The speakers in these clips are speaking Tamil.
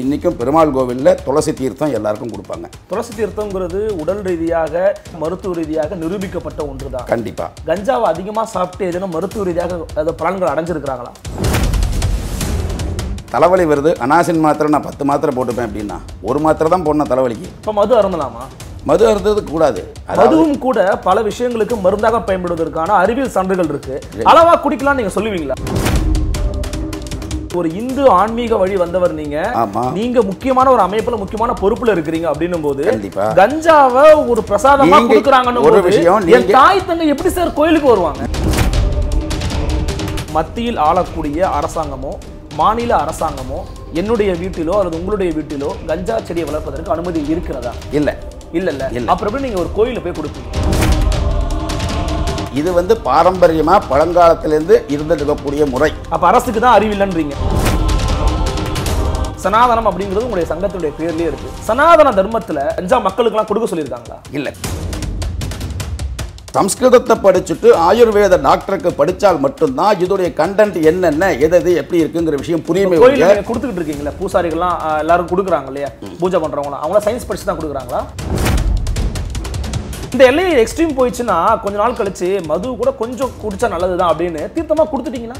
இன்றைக்கும் பெருமாள் கோவிலில் துளசி தீர்த்தம் எல்லாருக்கும் கொடுப்பாங்க துளசி தீர்த்தம்ங்கிறது உடல் ரீதியாக மருத்துவ ரீதியாக நிரூபிக்கப்பட்ட ஒன்றுதான் கண்டிப்பாக கஞ்சாவை அதிகமாக சாப்பிட்டு ஏதேனும் மருத்துவ ரீதியாக அதை பலன்கள் அடைஞ்சிருக்கிறாங்களா தலைவலி வருது அனாசின் மாத்திரை நான் பத்து மாத்திரை போட்டுப்பேன் அப்படின்னா ஒரு மாத்திரை தான் போடணும் தலைவலிக்கு இப்போ மது அருந்தலாமா மது அருந்தது கூடாது அதாவது மதுவும் கூட பல விஷயங்களுக்கு மருந்தாக பயன்படுவதற்கான அறிவியல் சான்றுகள் இருக்கு அளவா குடிக்கலாம் நீங்க சொல்லுவீங்களா ஒரு இந்து ஆன்மீக வழி வந்தவர் நீங்க ஆமா நீங்க முக்கியமான ஒரு அமைப்புல முக்கியமான பொறுப்புல இருக்கிறீங்க அப்படின்னும் போது கண்டிப்பா. கஞ்சாவை ஒரு பிரசாதமா நீங்க- கொடுக்குறாங்கன்னு ஒரு போது விஷயம், என் நீங்க- தாய் தங்க எப்படி சார் கோயிலுக்கு வருவாங்க மத்தியில் ஆளக்கூடிய அரசாங்கமோ மாநில அரசாங்கமோ என்னுடைய வீட்டிலோ அல்லது உங்களுடைய வீட்டிலோ கஞ்சா செடியை வளர்ப்பதற்கு அனுமதி இருக்கிறதா இல்லை இல்ல இல்ல இல்ல. அப்புறம் எப்படி நீங்க ஒரு கோயில போய் கொடுப்பீங்க இது வந்து பாரம்பரியமாக பழங்காலத்திலேருந்து இருந்துட்டு இருக்கக்கூடிய முறை அப்ப அரசுக்கு தான் அறிவில்லைன்றீங்க சனாதனம் அப்படிங்கிறது உங்களுடைய சங்கத்தினுடைய பேர்லயே இருக்கு சனாதன தர்மத்துல கஞ்சா மக்களுக்கெல்லாம் கொடுக்க சொல்லியிருக்காங்களா இல்லை சம்ஸ்கிருதத்தை படிச்சுட்டு ஆயுர்வேத டாக்டருக்கு படித்தால் மட்டும்தான் இதோடைய கண்டென்ட் என்னென்ன எது எது எப்படி இருக்குங்கிற விஷயம் புரியுமே கோயில ஒழிய நீங்க கொடுத்துக்கிட்டு இருக்கீங்களா பூசாரிகள்லாம் அஹ், எல்லாரும் கொடுக்குறாங்க இல்லையா பூஜை பண்றவங்களாம் அவங்கள சயின்ஸ் படிச்சு தான் கொடுக்குறாங்களா இந்த எல்லையை எக்ஸ்ட்ரீம் போயிடுச்சுன்னா கொஞ்ச நாள் கழிச்சு மது கூட கொஞ்சம் குடிச்சா நல்லதுதான் அப்படின்னு தீர்த்தமா கொடுத்துட்டீங்கன்னா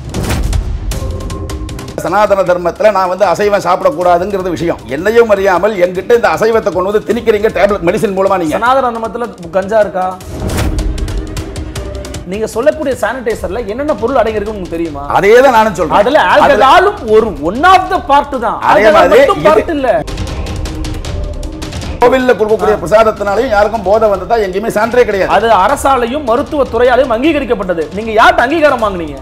சனாதன தர்மத்தில் நான் வந்து அசைவம் சாப்பிடக்கூடாதுங்கிறது விஷயம் என்னையும் அறியாமல் என்கிட்ட இந்த அசைவத்தை கொண்டு வந்து திணிக்கிறீங்க டேப்லெட் மெடிசின் மூலமா நீங்க சனாதன தர்மத்துல கஞ்சா இருக்கா நீங்க சொல்லக்கூடிய சானிடைசர்ல என்னென்ன பொருள் அடங்கியிருக்குன்னு உங்களுக்கு தெரியுமா அதே தான் நானும் சொல்றேன் அதுல ஆல்கஹாலும் ஒரு ஒன் ஆஃப் த பார்ட் தான் அதே alcohol மாதிரி மட்டும் இது- part இல்ல கோவில்ல கொடுக்கக்கூடிய பிரசாதத்தினாலையும் யாருக்கும் போதை வந்ததா எங்கேயுமே சான்றே கிடையாது அது அரசாலையும் மருத்துவ துறையாலையும் அங்கீகரிக்கப்பட்டது நீங்க யார்கிட்ட அங்கீகாரம் வாங்குனீங்க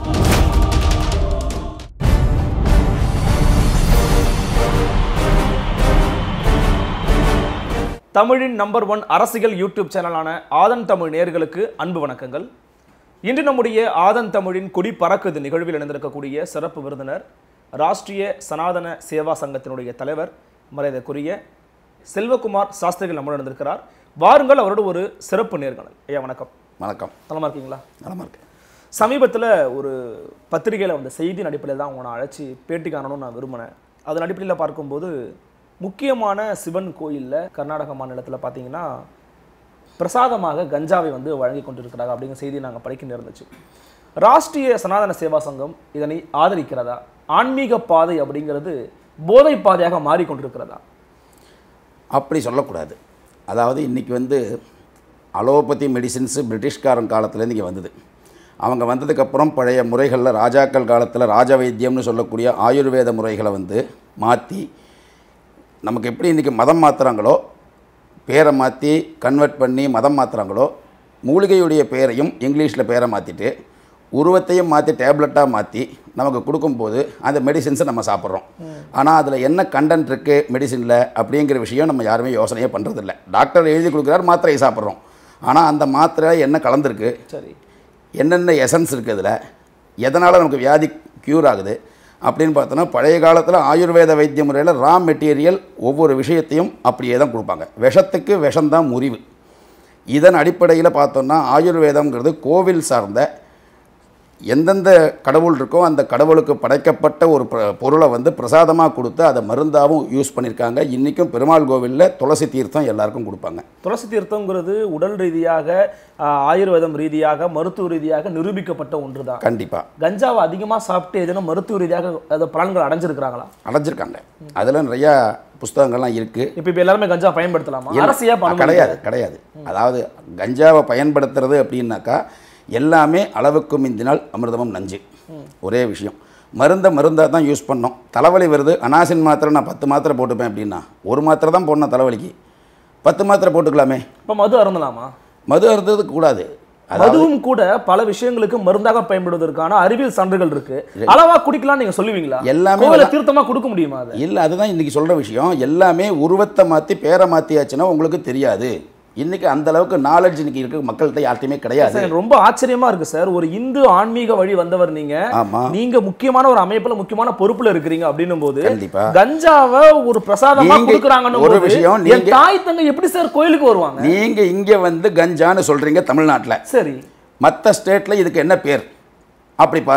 தமிழின் நம்பர் ஒன் அரசியல் யூடியூப் சேனலான ஆதன் தமிழ் நேயர்களுக்கு அன்பு வணக்கங்கள் இன்று நம்முடைய ஆதன் தமிழின் கொடி பறக்குது நிகழ்வில் இணைந்திருக்கக்கூடிய சிறப்பு விருந்தினர் ராஷ்டிரிய சனாதன சேவா சங்கத்தினுடைய தலைவர் மரியாதைக்குரிய செல்வகுமார் சாஸ்திரிகள் நம்முடன் இருந்திருக்கிறார் வாருங்கள் அவரோட ஒரு சிறப்பு நேர்காணல் ஐயா வணக்கம் வணக்கம் நலமா இருக்கீங்களா நலமா இருக்கு சமீபத்தில் ஒரு பத்திரிகையில் வந்த செய்தியின் அடிப்படையில் தான் உங்களை அழைச்சி பேட்டி காணணும்னு நான் விரும்பினேன் அதன் அடிப்படையில் பார்க்கும்போது முக்கியமான சிவன் கோயிலில் கர்நாடக மாநிலத்தில் பார்த்தீங்கன்னா பிரசாதமாக கஞ்சாவை வந்து வழங்கி கொண்டிருக்கிறாங்க அப்படிங்கிற செய்தி நாங்கள் படிக்க நேர்ந்துச்சு ராஷ்டிரிய சனாதன சேவா சங்கம் இதனை ஆதரிக்கிறதா ஆன்மீக பாதை அப்படிங்கிறது போதை பாதையாக மாறிக்கொண்டிருக்கிறதா அப்படி சொல்லக்கூடாது அதாவது இன்னைக்கு வந்து அலோபதி மெடிசின்ஸு பிரிட்டிஷ்காரன் காலத்துலேருந்து இங்கே வந்தது அவங்க வந்ததுக்கப்புறம் பழைய முறைகளில் ராஜாக்கள் காலத்தில் ராஜ வைத்தியம்னு சொல்லக்கூடிய ஆயுர்வேத முறைகளை வந்து மாற்றி நமக்கு எப்படி இன்றைக்கி மதம் மாற்றுறாங்களோ பேரை மாற்றி கன்வெர்ட் பண்ணி மதம் மாற்றுறாங்களோ மூலிகையுடைய பேரையும் இங்கிலீஷில் பேரை மாற்றிட்டு உருவத்தையும் மாற்றி டேப்லெட்டாக மாற்றி நமக்கு கொடுக்கும்போது அந்த மெடிசின்ஸை நம்ம சாப்பிட்றோம் ஆனால் அதில் என்ன கண்டென்ட் இருக்குது மெடிசினில் அப்படிங்கிற விஷயம் நம்ம யாருமே யோசனையே பண்ணுறதில்ல டாக்டர் எழுதி கொடுக்குறாரு மாத்திரையை சாப்பிட்றோம் ஆனால் அந்த மாத்திரை என்ன கலந்துருக்கு சரி என்னென்ன எசன்ஸ் இருக்குது அதில் எதனால் நமக்கு வியாதி க்யூர் ஆகுது அப்படின்னு பார்த்தோன்னா பழைய காலத்தில் ஆயுர்வேத வைத்திய முறையில் ரா மெட்டீரியல் ஒவ்வொரு விஷயத்தையும் அப்படியே தான் கொடுப்பாங்க விஷத்துக்கு விஷம்தான் முறிவு இதன் அடிப்படையில் பார்த்தோன்னா ஆயுர்வேதம்ங்கிறது கோவில் சார்ந்த எந்தெந்த கடவுள் இருக்கோ அந்த கடவுளுக்கு படைக்கப்பட்ட ஒரு பிர- பொருளை வந்து பிரசாதமாக கொடுத்து அதை மருந்தாகவும் யூஸ் பண்ணியிருக்காங்க இன்றைக்கும் பெருமாள் கோவிலில் துளசி தீர்த்தம் எல்லாருக்கும் கொடுப்பாங்க துளசி தீர்த்தங்கிறது உடல் ரீதியாக ஆஹ், ஆயுர்வேதம் ரீதியாக மருத்துவ ரீதியாக நிரூபிக்கப்பட்ட ஒன்று தான் கண்டிப்பாக கஞ்சாவை அதிகமா சாப்பிட்டு ஏதேனும் மருத்துவ ரீதியாக அதை பலன்கள் அடைஞ்சிருக்கிறாங்களா அடைஞ்சிருக்காங்க அதில் நிறையா புஸ்தகங்கள்லாம் இருக்குது இப்ப இப்ப எல்லாருமே கஞ்சா பயன்படுத்தலாமா இல்ல. அரசியா அ, கிடையாது கிடையாது அதாவது கஞ்சாவை பயன்படுத்துறது அப்படின்னாக்கா எல்லாமே அளவுக்கு மிஞ்சினால் அமிர்தமும் நஞ்சு ஒரே விஷயம் மருந்தை மருந்தாக தான் யூஸ் பண்ணோம் தலைவலி வருது அனாசின் மாத்திரை நான் பத்து மாத்திரை போட்டுப்பேன் அப்படின்னா ஒரு மாத்திரை தான் போடணும் தலைவலிக்கு பத்து மாத்திரை போட்டுக்கலாமே இப்ப மது அருந்தலாமா மது அருந்தது கூடாது அதாவது மதுவும் கூட பல விஷயங்களுக்கு மருந்தாக பயன்படுவதற்கான அறிவியல் சான்றுகள் இருக்கு அளவா குடிக்கலாம் நீங்க சொல்லுவீங்களா எல்லாமே கோவில தீர்த்தமா கொடுக்க முடியுமா அதை இல்லை அதுதான் இன்றைக்கி சொல்கிற விஷயம் எல்லாமே உருவத்தை மாற்றி பேரை மாற்றியாச்சுன்னா உங்களுக்கு தெரியாது இன்றைக்கி அந்த அளவுக்கு நாலேஜ் இன்னைக்கு இருக்க மக்கள்கிட்ட யார்ட்டையுமே கிடையாது சார், ரொம்ப ஆச்சரியமா இருக்கு சார் ஒரு இந்து ஆன்மீக வழி வந்தவர் நீங்க ஆமாம் நீங்க முக்கியமான ஒரு அமைப்புல முக்கியமான பொறுப்புல இருக்கிறீங்க அப்படின்னும் போது கண்டிப்பா. கஞ்சாவை ஒரு பிரசாதமா நீங்க- கொடுக்குறாங்கன்னு ஒரு போது, விஷயம், என் நீங்க- தாய் தங்க எப்படி சார் கோயிலுக்கு வருவாங்க நீங்கள் இங்கே வந்து கஞ்சான்னு சொல்கிறீங்க தமிழ்நாட்டில் சரி மற்ற ஸ்டேட்டில் இதுக்கு என்ன பேர் அப்படி பாருங்கள்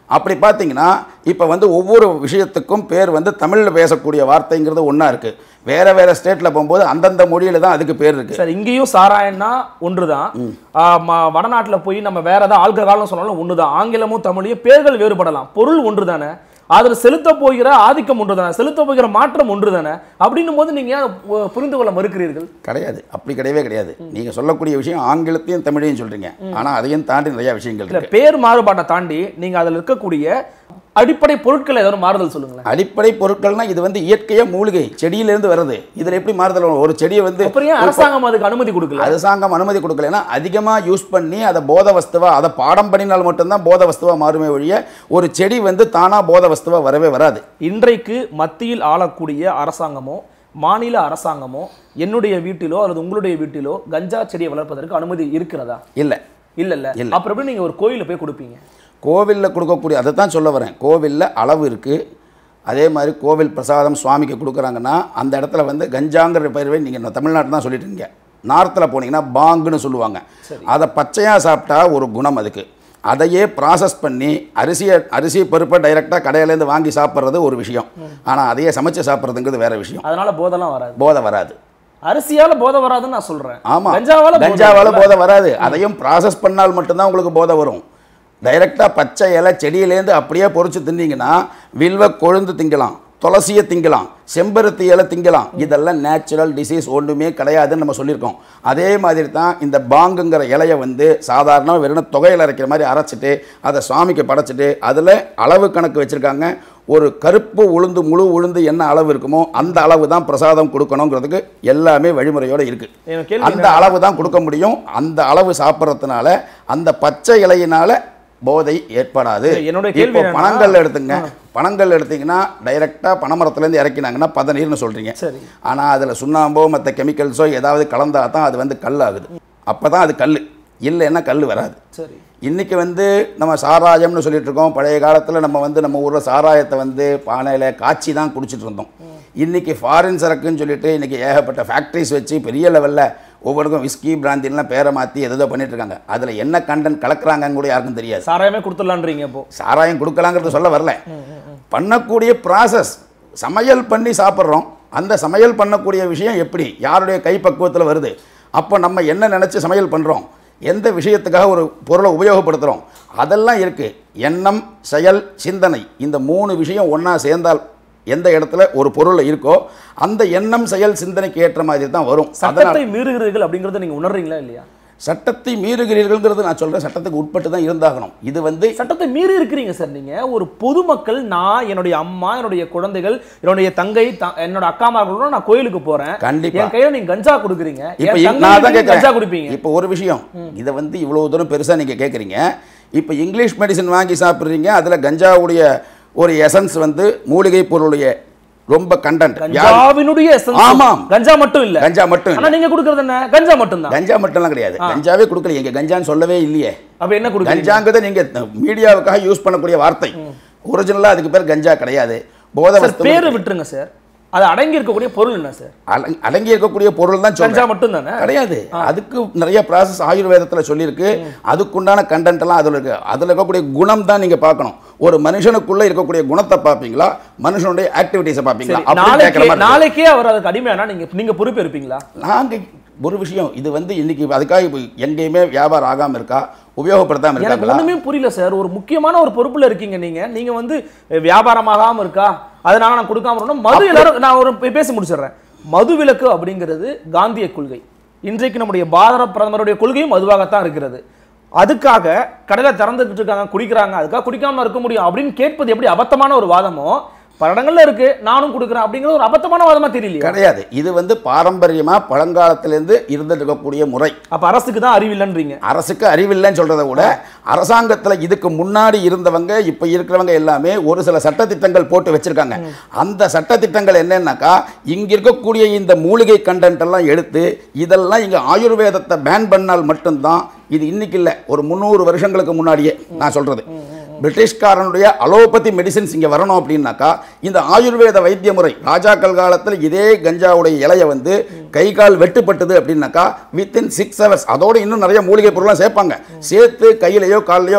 அப்படி பார்த்தீங்கன்னா இப்போ வந்து ஒவ்வொரு விஷயத்துக்கும் பேர் வந்து தமிழில் பேசக்கூடிய வார்த்தைங்கிறது ஒன்றா இருக்குது வேற வேற ஸ்டேட்டில் போகும்போது அந்தந்த மொழியில தான் அதுக்கு பேர் இருக்குது சார் இங்கேயும் சாராயம்னா ஒன்றுதான் ஆ, ம- வடநாட்டுல போய் நம்ம வேற ஏதாவது ஆல்கஹால்னு சொன்னாலும் ஒண்ணுதான் ஆங்கிலமும் தமிழையும் பேர்கள் வேறுபடலாம் பொருள் ஒன்றுதானே அதில் செலுத்த போகிற ஆதிக்கம் ஒன்றுதானே செலுத்த போகிற மாற்றம் ஒன்றுதானே அப்படின்னும் போது நீங்க ஏன் அதை புரிந்து கொள்ள மறுக்கிறீர்கள் கிடையாது அப்படி கிடையவே கிடையாது நீங்கள் சொல்லக்கூடிய விஷயம் ஆங்கிலத்தையும் தமிழையும் சொல்கிறீங்க ஆனால் அதையும் தாண்டி நிறையா விஷயங்கள் இல்ல இருக்குது பேர் மாறுபாட்டை தாண்டி நீங்க அதுல இருக்கக்கூடிய அடிப்படை பொருட்கள் ஏதாவது மாறுதல் சொல்லுங்களேன் அடிப்படை பொருட்கள்னா இது வந்து இயற்கையாக மூலிகை செடியிலேருந்து வருது இதில் எப்படி மாறுதல் வரும்? ஒரு செடியை வந்து அப்புறம் ஏன் அரசாங்கம் அதுக்கு அனுமதி கொடுக்கல அரசாங்கம் அனுமதி கொடுக்கலன்னா அதிகமாக யூஸ் பண்ணி அதை போத வஸ்துவா அதை பாடம் பண்ணினால் மட்டும்தான் போத வஸ்துவா மாறுமே ஒழிய ஒரு செடி வந்து தானாக போத வஸ்துவா வரவே வராது இன்றைக்கு மத்தியில் ஆளக்கூடிய அரசாங்கமோ மாநில அரசாங்கமோ என்னுடைய வீட்டிலோ அல்லது உங்களுடைய வீட்டிலோ கஞ்சா செடியை வளர்ப்பதற்கு அனுமதி இருக்கிறதா இல்லை இல்ல இல்ல இல்ல. அப்புறம் எப்படி நீங்க ஒரு கோயில போய் கொடுப்பீங்க கோவிலில் கொடுக்கக்கூடிய அதை தான் சொல்ல வரேன் கோவிலில் அளவு இருக்குது அதே மாதிரி கோவில் பிரசாதம் சுவாமிக்கு கொடுக்குறாங்கன்னா அந்த இடத்துல வந்து கஞ்சாங்கிற பயிர்வை நீங்கள் தமிழ்நாட்டில் தான் சொல்லிட்டு இருக்கீங்க நார்த்தில் போனீங்கன்னா பாங்குன்னு சொல்லுவாங்க அதை பச்சையாக சாப்பிட்டா ஒரு குணம் அதுக்கு அதையே ப்ராசஸ் பண்ணி அரிசியை அரிசி பருப்பை டைரெக்டாக கடையிலேருந்து வாங்கி சாப்பிட்றது ஒரு விஷயம் ஆனால் அதையே சமைச்சு சாப்பிட்றதுங்கிறது வேற விஷயம் அதனால போதெல்லாம் வராது போதை வராது அரிசியால போதை வராதுன்னு நான் சொல்றேன் ஆமா கஞ்சாவால போதை கஞ்சாவால வருதுல்ல? போதை வராது அதையும் ப்ராசஸ் பண்ணால் மட்டும்தான் உங்களுக்கு போதை வரும் டைரெக்டாக பச்சை இலை செடியிலேருந்து அப்படியே பொறிச்சு தின்னீங்கன்னா வில்வ கொழுந்து திங்கலாம் துளசியை திங்கலாம் செம்பருத்தி இலை திங்கலாம் இதெல்லாம் நேச்சுரல் டிசீஸ் ஒன்றுமே கிடையாதுன்னு நம்ம சொல்லியிருக்கோம் அதே மாதிரி தான் இந்த பாங்குங்கிற இலையை வந்து சாதாரண வெறும் தொகையில் அரைக்கிற மாதிரி அரைச்சிட்டு அதை சுவாமிக்கு படைச்சிட்டு அதில் அளவு கணக்கு வச்சுருக்காங்க ஒரு கருப்பு உளுந்து முழு உளுந்து என்ன அளவு இருக்குமோ அந்த அளவு தான் பிரசாதம் கொடுக்கணுங்கிறதுக்கு எல்லாமே வழிமுறையோடு இருக்குது எனக்கு கேள்வி அந்த அளவு தான் கொடுக்க முடியும் அந்த அளவு சாப்பிட்றதுனால அந்த பச்சை இலையினால போதை ஏற்படாது என்னோட கேள்வி இப்போ என்னன்னா- பனங்கள் எடுத்துங்க பனங்கள் எடுத்தீங்கன்னா டைரெக்டாக பனைமரத்துலேருந்து இறக்கினாங்கன்னா பதநீர்னு சொல்கிறீங்க சரி ஆனால் அதில் சுண்ணாம்போ மற்ற கெமிக்கல்ஸோ ஏதாவது கலந்தா தான் அது வந்து கல் ஆகுது அப்போ தான் அது கல் இல்லைன்னா கல் வராது சரி இன்றைக்கி வந்து நம்ம சாராயம்னு சொல்லிட்டு இருக்கோம் பழைய காலத்தில் நம்ம வந்து நம்ம ஊரில் சாராயத்தை வந்து பானையில் காய்ச்சி தான் குடிச்சிட்டு இருந்தோம் இன்றைக்கி ஃபாரின் சரக்குன்னு சொல்லிட்டு இன்றைக்கி ஏகப்பட்ட ஃபேக்ட்ரிஸ் வச்சு பெரிய லெவலில் ஒவ்வொருக்கும் விஸ்கி பிராந்தின்லாம் பேரை மாற்றி எதோ பண்ணிட்டு இருக்காங்க அதில் என்ன கண்டென்ட் கலக்குறாங்கன்னு கூட யாருக்கும் தெரியாது சாராயமே கொடுத்துடலான்றீங்க இப்போ சாராயம் கொடுக்கலாங்கிறது சொல்ல வரல பண்ணக்கூடிய ப்ராசஸ் சமையல் பண்ணி சாப்பிட்றோம் அந்த சமையல் பண்ணக்கூடிய விஷயம் எப்படி யாருடைய கைப்பக்குவத்தில் வருது அப்போ நம்ம என்ன நினச்சி சமையல் பண்ணுறோம் எந்த விஷயத்துக்காக ஒரு பொருளை உபயோகப்படுத்துகிறோம் அதெல்லாம் இருக்குது எண்ணம் செயல் சிந்தனை இந்த மூணு விஷயம் ஒன்றா சேர்ந்தால் எந்த இடத்துல ஒரு பொருள் இருக்கோ அந்த எண்ணம் செயல் சிந்தனைக்கு ஏற்ற மாதிரி தான் வரும் அதனால் சட்டத்தை மீறுகிறீர்கள் அப்படிங்கறத நீங்க உணர்றீங்களா இல்லையா சட்டத்தை மீறுகிறீர்கள்ங்கிறது நான் சொல்கிறேன் சட்டத்துக்கு உட்பட்டு தான் இருந்தாகணும் இது வந்து சட்டத்தை மீறி இருக்கிறீங்க சார் நீங்க ஒரு பொதுமக்கள் நான் என்னுடைய அம்மா என்னுடைய குழந்தைகள் என்னுடைய தங்கை த- என்னோட அக்கா மகளோட நான் கோயிலுக்கு போறேன் கண்டிப்பா. என் கையில நீங்க கஞ்சா கொடுக்குறீங்க இப்போ என் இ- தங்கை நான் தான் கிட்ட கஞ்சா கேட்குறேன் குடிப்பீங்க இப்போ ஒரு விஷயம் இதை வந்து இவ்வளோ தூரம் பெருசாக நீங்கள் கேட்குறீங்க இப்போ இங்கிலீஷ் மெடிசன் வாங்கி சாப்பிட்றீங்க அதில் கஞ்சாவுடைய ஒரு எசன்ஸ் வந்து மூலிகை பொருளுடைய ரொம்ப கண்டென்ட் கஞ்சாவினுடைய essence. ஆமாம். கஞ்சா மட்டும் இல்ல கஞ்சா மட்டும் ஆனா நீங்க கொடுக்கறது என்ன கஞ்சா மட்டும் தான் கஞ்சா மட்டும்லாம் கிடையாது கஞ்சாவே கொடுக்கல எங்க கஞ்சான்னு சொல்லவே இல்லையே அப்ப என்ன கொடுக்குறீங்க கஞ்சாங்கிறத நீங்க மீடியாவுக்காக யூஸ் பண்ணக்கூடிய வார்த்தை ஒரிஜினலாக அதுக்கு பேர் கஞ்சா கிடையாது போதை சார் வஸ்து பேரு விட்டுருங்க சார் அது அடங்கி இருக்கக்கூடிய பொருள் என்ன சார் அடங்கி- அடங்கி இருக்கக்கூடிய பொருள் தான் கஞ்சா சொல்றேன் மட்டும் தானே கிடையாது அதுக்கு நிறைய ப்ராசஸ் ஆயுர்வேதத்தில் சொல்லியிருக்கு அதுக்குண்டான கண்டென்ட் எல்லாம் அதில் இருக்கு அதில் இருக்கக்கூடிய குணம் தான் நீங்க பார்க்கணும் ஒரு மனுஷனுக்குள்ள இருக்கக்கூடிய குணத்தை பார்ப்பீங்களா மனுஷனுடைய ஆக்டிவிட்டிஸை பார்ப்பீங்களா சரி, அப்படி கேட்குற நாளைக்கே மாதிரி இருக்கு. நாளைக்கே அவர் அதுக்கு அடிமையானா நீங்க நீங்க பொறுப்பு இருப்பீங்களா நாங்க ஒரு விஷயம் இது வந்து இன்னைக்கு அதுக்காக இப்போ எங்கேயுமே வியாபாரம் ஆகாம இருக்கா உபயோகப்படுத்தாம எனக்கு இருக்காங்களா ஒண்ணுமே புரியல சார் ஒரு முக்கியமான ஒரு பொறுப்புல இருக்கீங்க நீங்க நீங்க வந்து அஹ், வியாபாரமாகாம இருக்கா அதனால நான் கொடுக்காம இருக்கணும் மது எல்லாரும் நான் ஒரு பே- பேசி முடிச்சிடுறேன் மது விலக்கு அப்படிங்கிறது காந்திய கொள்கை இன்றைக்கு நம்முடைய பாரத பிரதமருடைய கொள்கையும் மதுவாகத்தான் இருக்கிறது அதுக்காக கடையில திறந்துக்கிட்டு இருக்காங்க குடிக்கிறாங்க அதுக்காக குடிக்காம இருக்க முடியும் அப்படின்னு கேட்பது எப்படி அபத்தமான ஒரு வாதமோ பல இடங்கள்ல இருக்கு நானும் கொடுக்குறேன் அப்படிங்கிறது ஒரு அபத்தமான வாதமா தெரியலையா கிடையாது இது வந்து பாரம்பரியமா பழங்காலத்திலேருந்து இருந்துட்டு இருக்கக்கூடிய முறை அப்ப அரசுக்கு தான் அறிவில்லைன்றீங்க அரசுக்கு அறிவில்லைன்னு சொல்றதை விட அரசாங்கத்துல இதுக்கு முன்னாடி இருந்தவங்க இப்ப இருக்கிறவங்க எல்லாமே ஒரு சில சட்டத்திட்டங்கள் போட்டு வச்சிருக்காங்க அந்த சட்டத்திட்டங்கள் என்னன்னாக்கா இங்க இருக்கக்கூடிய இந்த மூலிகை கண்டென்ட் எல்லாம் எடுத்து இதெல்லாம் இங்க ஆயுர்வேதத்தை பேன் பண்ணால் மட்டும்தான் இது இன்னைக்கு இல்லை ஒரு முந்நூறு வருஷங்களுக்கு முன்னாடியே நான் சொல்றது பிரிட்டிஷ்காரனுடைய அலோபதி மெடிசின்ஸ் இங்கே வரணும் அப்படின்னாக்கா இந்த ஆயுர்வேத வைத்திய முறை ராஜாக்கள் காலத்தில் இதே கஞ்சாவுடைய இலையை வந்து கை கால் வெட்டுப்பட்டது அப்படின்னாக்கா வித்தின் சிக்ஸ் ஹவர்ஸ் அதோட இன்னும் நிறைய மூலிகை பொருள்லாம் சேர்ப்பாங்க சேர்த்து கையிலையோ கால்லையோ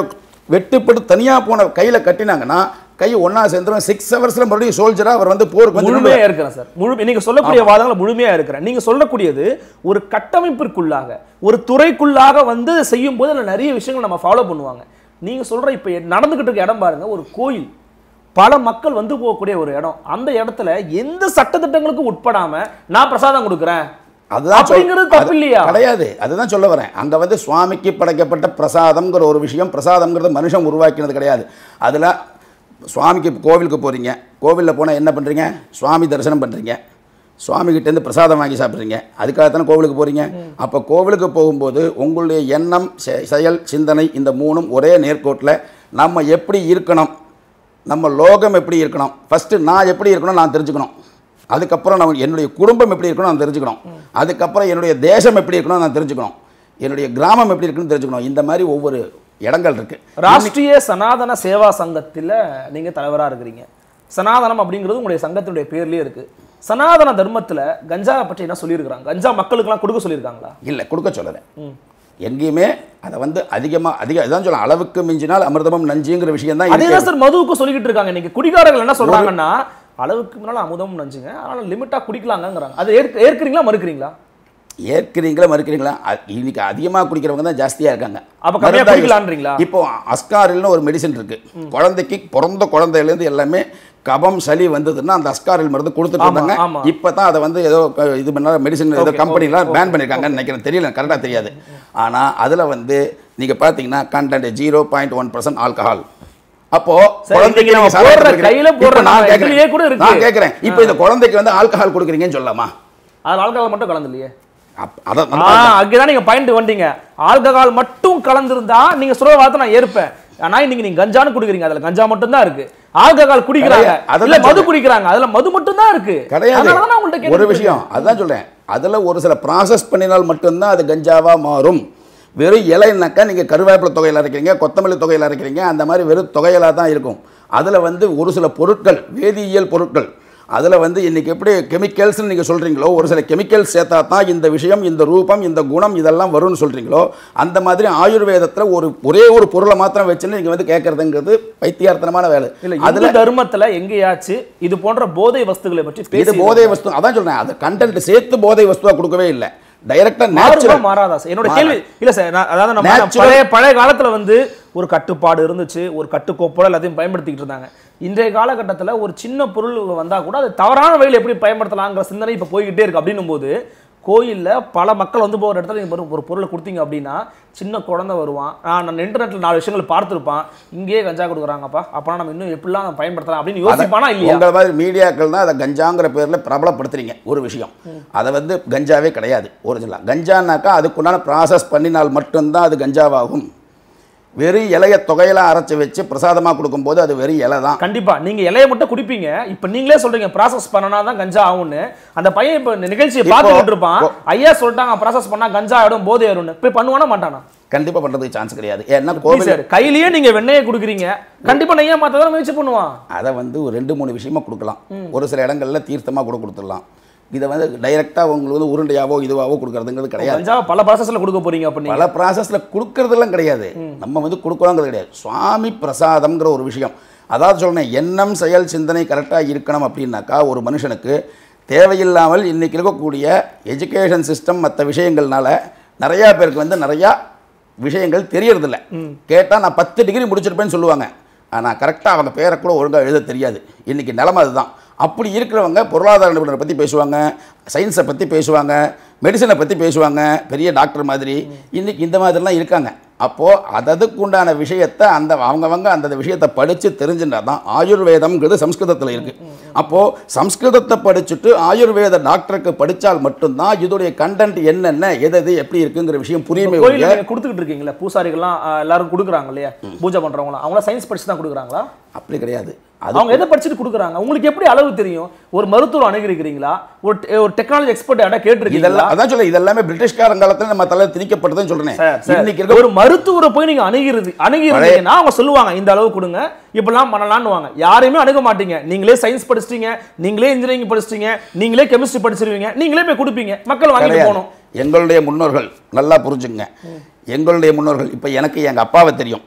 வெட்டுப்பட்டு தனியாக போன கையில் கட்டினாங்கன்னா கை ஒன்றா சேர்ந்துரும் சிக்ஸ் ஹவர்ஸில் மறுபடியும் சோல்ஜராக அவர் வந்து போருக்கு வந்து நின்னுடுவார். முழுமையா இருக்கிறேன் சார் முழு நீங்க சொல்லக்கூடிய வாதங்களை முழுமையா இருக்கிறேன் நீங்க சொல்லக்கூடியது ஒரு கட்டமைப்பிற்குள்ளாக ஒரு துறைக்குள்ளாக வந்து செய்யும் போது அதுல நிறைய விஷயங்கள் நம்ம ஃபாலோ பண்ணுவாங்க நீங்க சொல்ற இப்ப நடந்துகிட்டு இருக்க இடம் பாருங்க ஒரு கோயில் பல மக்கள் வந்து போகக்கூடிய ஒரு இடம் அந்த இடத்துல எந்த சட்டத்திட்டங்களுக்கும் உட்படாம நான் பிரசாதம் கொடுக்குறேன் அதுதான் சொல்- அப்படிங்கிறது தப்பு அது- இல்லையா? கிடையாது அதுதான் சொல்ல வரேன் அங்க வந்து சுவாமிக்கு படைக்கப்பட்ட பிரசாதம்ங்கிற ஒரு விஷயம் பிரசாதம்ங்கிறது மனுஷன் உருவாக்கினது கிடையாது அதுல சுவாமிக்கு கோவிலுக்கு போறீங்க கோவிலில் போனால் என்ன பண்றீங்க சுவாமி தரிசனம் பண்றீங்க சுவாமி கிட்ட இருந்து பிரசாதம் வாங்கி சாப்பிட்றீங்க அதுக்காகத்தானே கோவிலுக்கு போறீங்க அப்போ கோவிலுக்கு போகும்போது உங்களுடைய எண்ணம் செ- செயல் சிந்தனை இந்த மூணும் ஒரே நேர்கோட்டில் நம்ம எப்படி இருக்கணும் நம்ம லோகம் எப்படி இருக்கணும் ஃபஸ்ட்டு நான் எப்படி இருக்கணும் நான் தெரிஞ்சுக்கணும் அதுக்கப்புறம் நான் என்னுடைய குடும்பம் எப்படி இருக்கணும் நான் தெரிஞ்சுக்கணும் அதுக்கப்புறம் என்னுடைய தேசம் எப்படி இருக்கணும் நான் தெரிஞ்சுக்கணும் என்னுடைய கிராமம் எப்படி இருக்குன்னு தெரிஞ்சுக்கணும் இந்த மாதிரி ஒவ்வொரு இடங்கள் இருக்கு ராஷ்டிரிய சனாதன சேவா சங்கத்துல நீங்க தலைவரா இருக்கிறீங்க சனாதனம் அப்படிங்கிறது உங்களுடைய சங்கத்தினுடைய பேர்லயே இருக்கு சனாதன தர்மத்துல கஞ்சாவை பற்றி என்ன சொல்லியிருக்கிறாங்க கஞ்சா மக்களுக்கெல்லாம் கொடுக்க சொல்லியிருக்காங்களா இல்லை கொடுக்க சொல்லலை எங்கேயுமே அதை வந்து அதிகமாக அதிக இதான் சொல்லலாம் அளவுக்கு மிஞ்சினால் அமிர்தமும் நஞ்சுங்கிற விஷயம் தான் அதே தான் சார் மதுவுக்கு சொல்லிக்கிட்டு இருக்காங்க இன்னைக்கு குடிகாரர்கள் என்ன சொல்றாங்கன்னா அளவுக்கு முன்னால அமுதம் நஞ்சுங்க அதனால லிமிட்டா குடிக்கலாங்கிறாங்க அது ஏற்க ஏற்கிறீங்களா மறுக்கிறீங்களா ஏற்கிறீங்களா மறுக்கிறீங்களா அ- இன்னைக்கு அதிகமாக குடிக்கிறவங்க தான் ஜாஸ்தியாக இருக்காங்க அப்ப கம்மியா மருந்தா use- குடிக்கலான்றீங்களா? இப்போ அஸ்காரில்னு ஒரு மெடிசன் இருக்கு குழந்தைக்கு பிறந்த குழந்தையிலேருந்து எல்லாமே கபம் சளி வந்ததுன்னா அந்த அஸ்காரில் மருந்து கொடுத்துட்டு ஆமா, இருந்தாங்க ஆமா. இப்போ தான் அதை வந்து ஏதோ க- இது பண்ண மெடிசன் ஏதோ Okay, கம்பெனிலாம் okay, பேன் பண்ணியிருக்காங்கன்னு நினைக்கிறேன் தெரியல கரெக்டாக தெரியாது ஆனால் அதில் வந்து நீங்கள் பார்த்தீங்கன்னா content zero point one percent alcohol அப்போ சரி, குழந்தைக்கு இன்னைக்கு நீங்க நம்ம சாராயம் போடுற கொடுக்குறீங்க. கையில இப்போ போடுற நான் நம்ம கேட்குறேன் இதுலயே கூட இருக்கு. நான் கேட்குறேன் இப்போ இந்த குழந்தைக்கு வந்து ஆல்கஹால் கொடுக்குறீங்கன்னு சொல்லலாமா அது ஆல்கஹால் மட்டும் கலந்து இல்லையே அப்- அதான் ஆ அங்கதான் நீங்க பாயிண்ட் வந்தீங்க ஆல்கஹால் மட்டும் கலந்திருந்தா நீங்க சொல்ற வார்த்தை நான் ஏற்பேன் ஆனா இன்னைக்கு நீங்க கஞ்சான்னு குடிக்கிறீங்க அதுல கஞ்சா மட்டும் தான் இருக்கு ஆல்கஹால் குடிக்கிறாங்க கிடையாது. அதான் இல்ல மது சொல்றேன். குடிக்கிறாங்க அதுல மது மட்டும் தான் இருக்கு கிடையாது அதனால தான் உங்கள்ட்ட ஒரு கேட்டுட்டு விஷயம் அதுதான் சொல்றேன் அதுல ஒரு சில ப்ராசஸ் பண்ணினால் மட்டும்தான் அது கஞ்சாவா மாறும் வெறும் இலைன்னாக்கா நீங்க கருவேப்பிலை தொகையில் அரைக்கிறீங்க கொத்தமல்லி தொகையில் அரைக்கிறீங்க அந்த மாதிரி வெறும் தொகையிலா தான் இருக்கும் அதுல வந்து ஒரு சில பொருட்கள் வேதியியல் பொருட்கள் அதுல வந்து இன்னைக்கு எப்படி கெமிக்கல்ஸ்னு நீங்க சொல்றீங்களோ ஒரு சில கெமிக்கல்ஸ் சேர்த்தா தான் இந்த விஷயம் இந்த ரூபம் இந்த குணம் இதெல்லாம் வரும்னு சொல்றீங்களோ அந்த மாதிரி ஆயுர்வேதத்துல ஒரு ஒரே ஒரு பொருளை மாத்திரம் வச்சுன்னு நீங்க வந்து கேட்கறதுங்கிறது பைத்தியார்த்தனமான வேலை இல்ல அதுல இந்து தர்மத்துல எங்கேயாச்சு இது போன்ற போதை வஸ்துகளை பற்றி இது பேசி போதை வஸ்து அதான் சொல்றேன் அது கண்டென்ட் சேர்த்து போதை வஸ்துவா கொடுக்கவே இல்லை டைரக்டா மாறுமா நேச்சுரல் மாறாதா சார் என்னோட மாறாது. கேள்வி இல்ல சார் நான் அதாவது நம்ம Natural- பழைய பழைய காலத்துல வந்து ஒரு கட்டுப்பாடு இருந்துச்சு ஒரு கட்டுக்கோப்போட எல்லாத்தையும் பயன்படுத்திக்கிட்டு இருந்தாங்க இன்றைய காலகட்டத்துல ஒரு சின்ன பொருள் வந்தா கூட அது தவறான வழியில் எப்படி பயன்படுத்தலாங்கிற சிந்தனை இப்ப போய்கிட்டே இருக்கு அப்படின்னும் போது கோயில்ல பல மக்கள் வந்து போகிற இடத்துல நீங்க ஒரு- ஒரு பொருளை கொடுத்தீங்க அப்படின்னா சின்ன குழந்தை வருவான் ஆ, நான் இன்டர்நெட்ல நாலு விஷயங்கள் பார்த்துருப்பான் இங்கேயே கஞ்சா கொடுக்குறாங்கப்பா அப்பனா நம்ம இன்னும் எப்படிலாம் அதை பயன்படுத்தலாம் அப்படின்னு யோசிப்பானா இல்லையா உங்களை மாதிரி மீடியாக்கள் தான் அதை கஞ்சாங்கிற பேர்ல பிரபலப்படுத்துறீங்க ஒரு விஷயம் அதை வந்து கஞ்சாவே கிடையாது ஒரிஜினலா கஞ்சானாக்கா அதுக்குண்டான ப்ராசஸ் பண்ணினால் மட்டும்தான் அது கஞ்சாவாகும் வெறும் இலைய தொகையெல்லாம் அரைச்சு வச்சு பிரசாதமா கொடுக்கும்போது அது வெறும் இலை தான் கண்டிப்பா நீங்க இலைய மட்டும் குடிப்பீங்க இப்ப நீங்களே சொல்றீங்க ப்ராசஸ் பண்ணனா தான் கஞ்சா ஆகும்னு அந்த பையன் இப்ப இந்த நிகழ்ச்சியை இப்போ- பார்த்துக்கிட்டு இருப்பான் ஐயா சொல்லிட்டாங்க ப்ராசஸ் பண்ணா கஞ்சா ஆயிடும் போதை ஆயிடும்னு போய் பண்ணுவானா மாட்டானா கண்டிப்பா பண்றதுக்கு சான்ஸ் கிடையாது ஏன்னா Please கோவில் sir, கையிலேயே நீங்க வெண்ணெயை குடுக்குறீங்க கண்டிப்பா நெய்யா மாத்த தான் முயற்சி பண்ணுவான் அதை வந்து ஒரு ரெண்டு மூணு விஷயமா கொடுக்கலாம் ஒரு சில இடங்கள்ல தீர்த்தமா கூட கொடுத்துடலாம் இதை வந்து டைரக்டா உங்களுக்கு வந்து உருண்டையாவோ இதுவாவோ கொடுக்கறதுங்கிறது கிடையாது கஞ்சா பல ப்ராசஸ்ல கொடுக்க போறீங்க அப்ப நீங்க பல ப்ராசஸில் கொடுக்கறதெல்லாம் கிடையாது நம்ம வந்து கொடுக்கலாங்கிறது கிடையாது சுவாமி பிரசாதம்ங்கிற ஒரு விஷயம் அதாவது சொல்றேன் எண்ணம் செயல் சிந்தனை கரெக்டாக இருக்கணும் அப்படின்னாக்கா ஒரு மனுஷனுக்கு தேவையில்லாமல் இன்னைக்கு இருக்கக்கூடிய எஜுகேஷன் சிஸ்டம் மற்ற விஷயங்கள்னால நிறையா பேருக்கு வந்து நிறையா விஷயங்கள் தெரியறதில்ல கேட்டால் நான் பத்து டிகிரி முடிச்சிருப்பேன்னு சொல்லுவாங்க ஆனால் கரெக்டாக அவங்க பேரை கூட ஒழுங்காக எழுத தெரியாது இன்னைக்கு நிலமை அதுதான் அப்படி இருக்கிறவங்க பொருளாதார நிபுணரை பற்றி பேசுவாங்க சயின்ஸை பற்றி பேசுவாங்க மெடிசனை பற்றி பேசுவாங்க பெரிய டாக்டர் மாதிரி இன்னைக்கு இந்த மாதிரிலாம் இருக்காங்க அப்போது அததுக்கு உண்டான விஷயத்தை அந்த அவங்கவங்க அந்த விஷயத்தை படித்து தெரிஞ்சுட்டா தான் ஆயுர்வேதம்ங்கிறது சம்ஸ்கிருதத்தில் இருக்குது அப்போது சம்ஸ்கிருதத்தை படிச்சுட்டு ஆயுர்வேத டாக்டருக்கு படித்தால் மட்டும்தான் இதோடைய கண்டென்ட் என்னென்ன எது எது எப்படி இருக்குங்கிற விஷயம் புரியுமே கோயில்ல ஒழிய நீங்க கொடுத்துக்கிட்டு இருக்கீங்களா பூசாரிகள்லாம் ஆ, எல்லாரும் கொடுக்குறாங்க இல்லையா பூஜை பண்றவங்களாம் அவங்கள சயின்ஸ் படிச்சு தான் கொடுக்குறாங்களா அப்படி கிடையாது அது அவங்க எதை படிச்சுட்டு கொடுக்குறாங்க உங்களுக்கு எப்படி அளவு தெரியும் ஒரு மருத்துவர் அணுகிருக்கிறீங்களா ஒரு டெ- ஒரு டெக்னாலஜி எக்ஸ்பர்ட் யாரா கேட்டிருக்கீங்களா இதெல்லாம் அதான் சொல்ல இதெல்லாமே பிரிட்டிஷ்காரன் காலத்துல நம்ம தலை திணிக்கப்பட்டதுன்னு சொல்றேன் சார், சார், இன்னைக்கு இருக்க ஒரு மருத்துவரை போய் நீங்க அணுகிறது அணுகிருந்தீங்கன்னா அவங்க சொல்லுவாங்க இந்த அளவு கொடுங்க இப்படிலாம் பண்ணலாம்னுவாங்க யாரையுமே அணுக மாட்டீங்க நீங்களே சயின்ஸ் படிச்சிட்டீங்க நீங்களே இன்ஜினியரிங் படிச்சிட்டீங்க நீங்களே கெமிஸ்ட்ரி படிச்சிருவீங்க நீங்களே போய் கொடுப்பீங்க மக்கள் வாங்கிட்டு கிடையாது. போகணும் எங்களுடைய முன்னோர்கள் நல்லா புரிஞ்சுங்க எங்களுடைய முன்னோர்கள் இப்போ எனக்கு எங்க அப்பாவை தெரியும்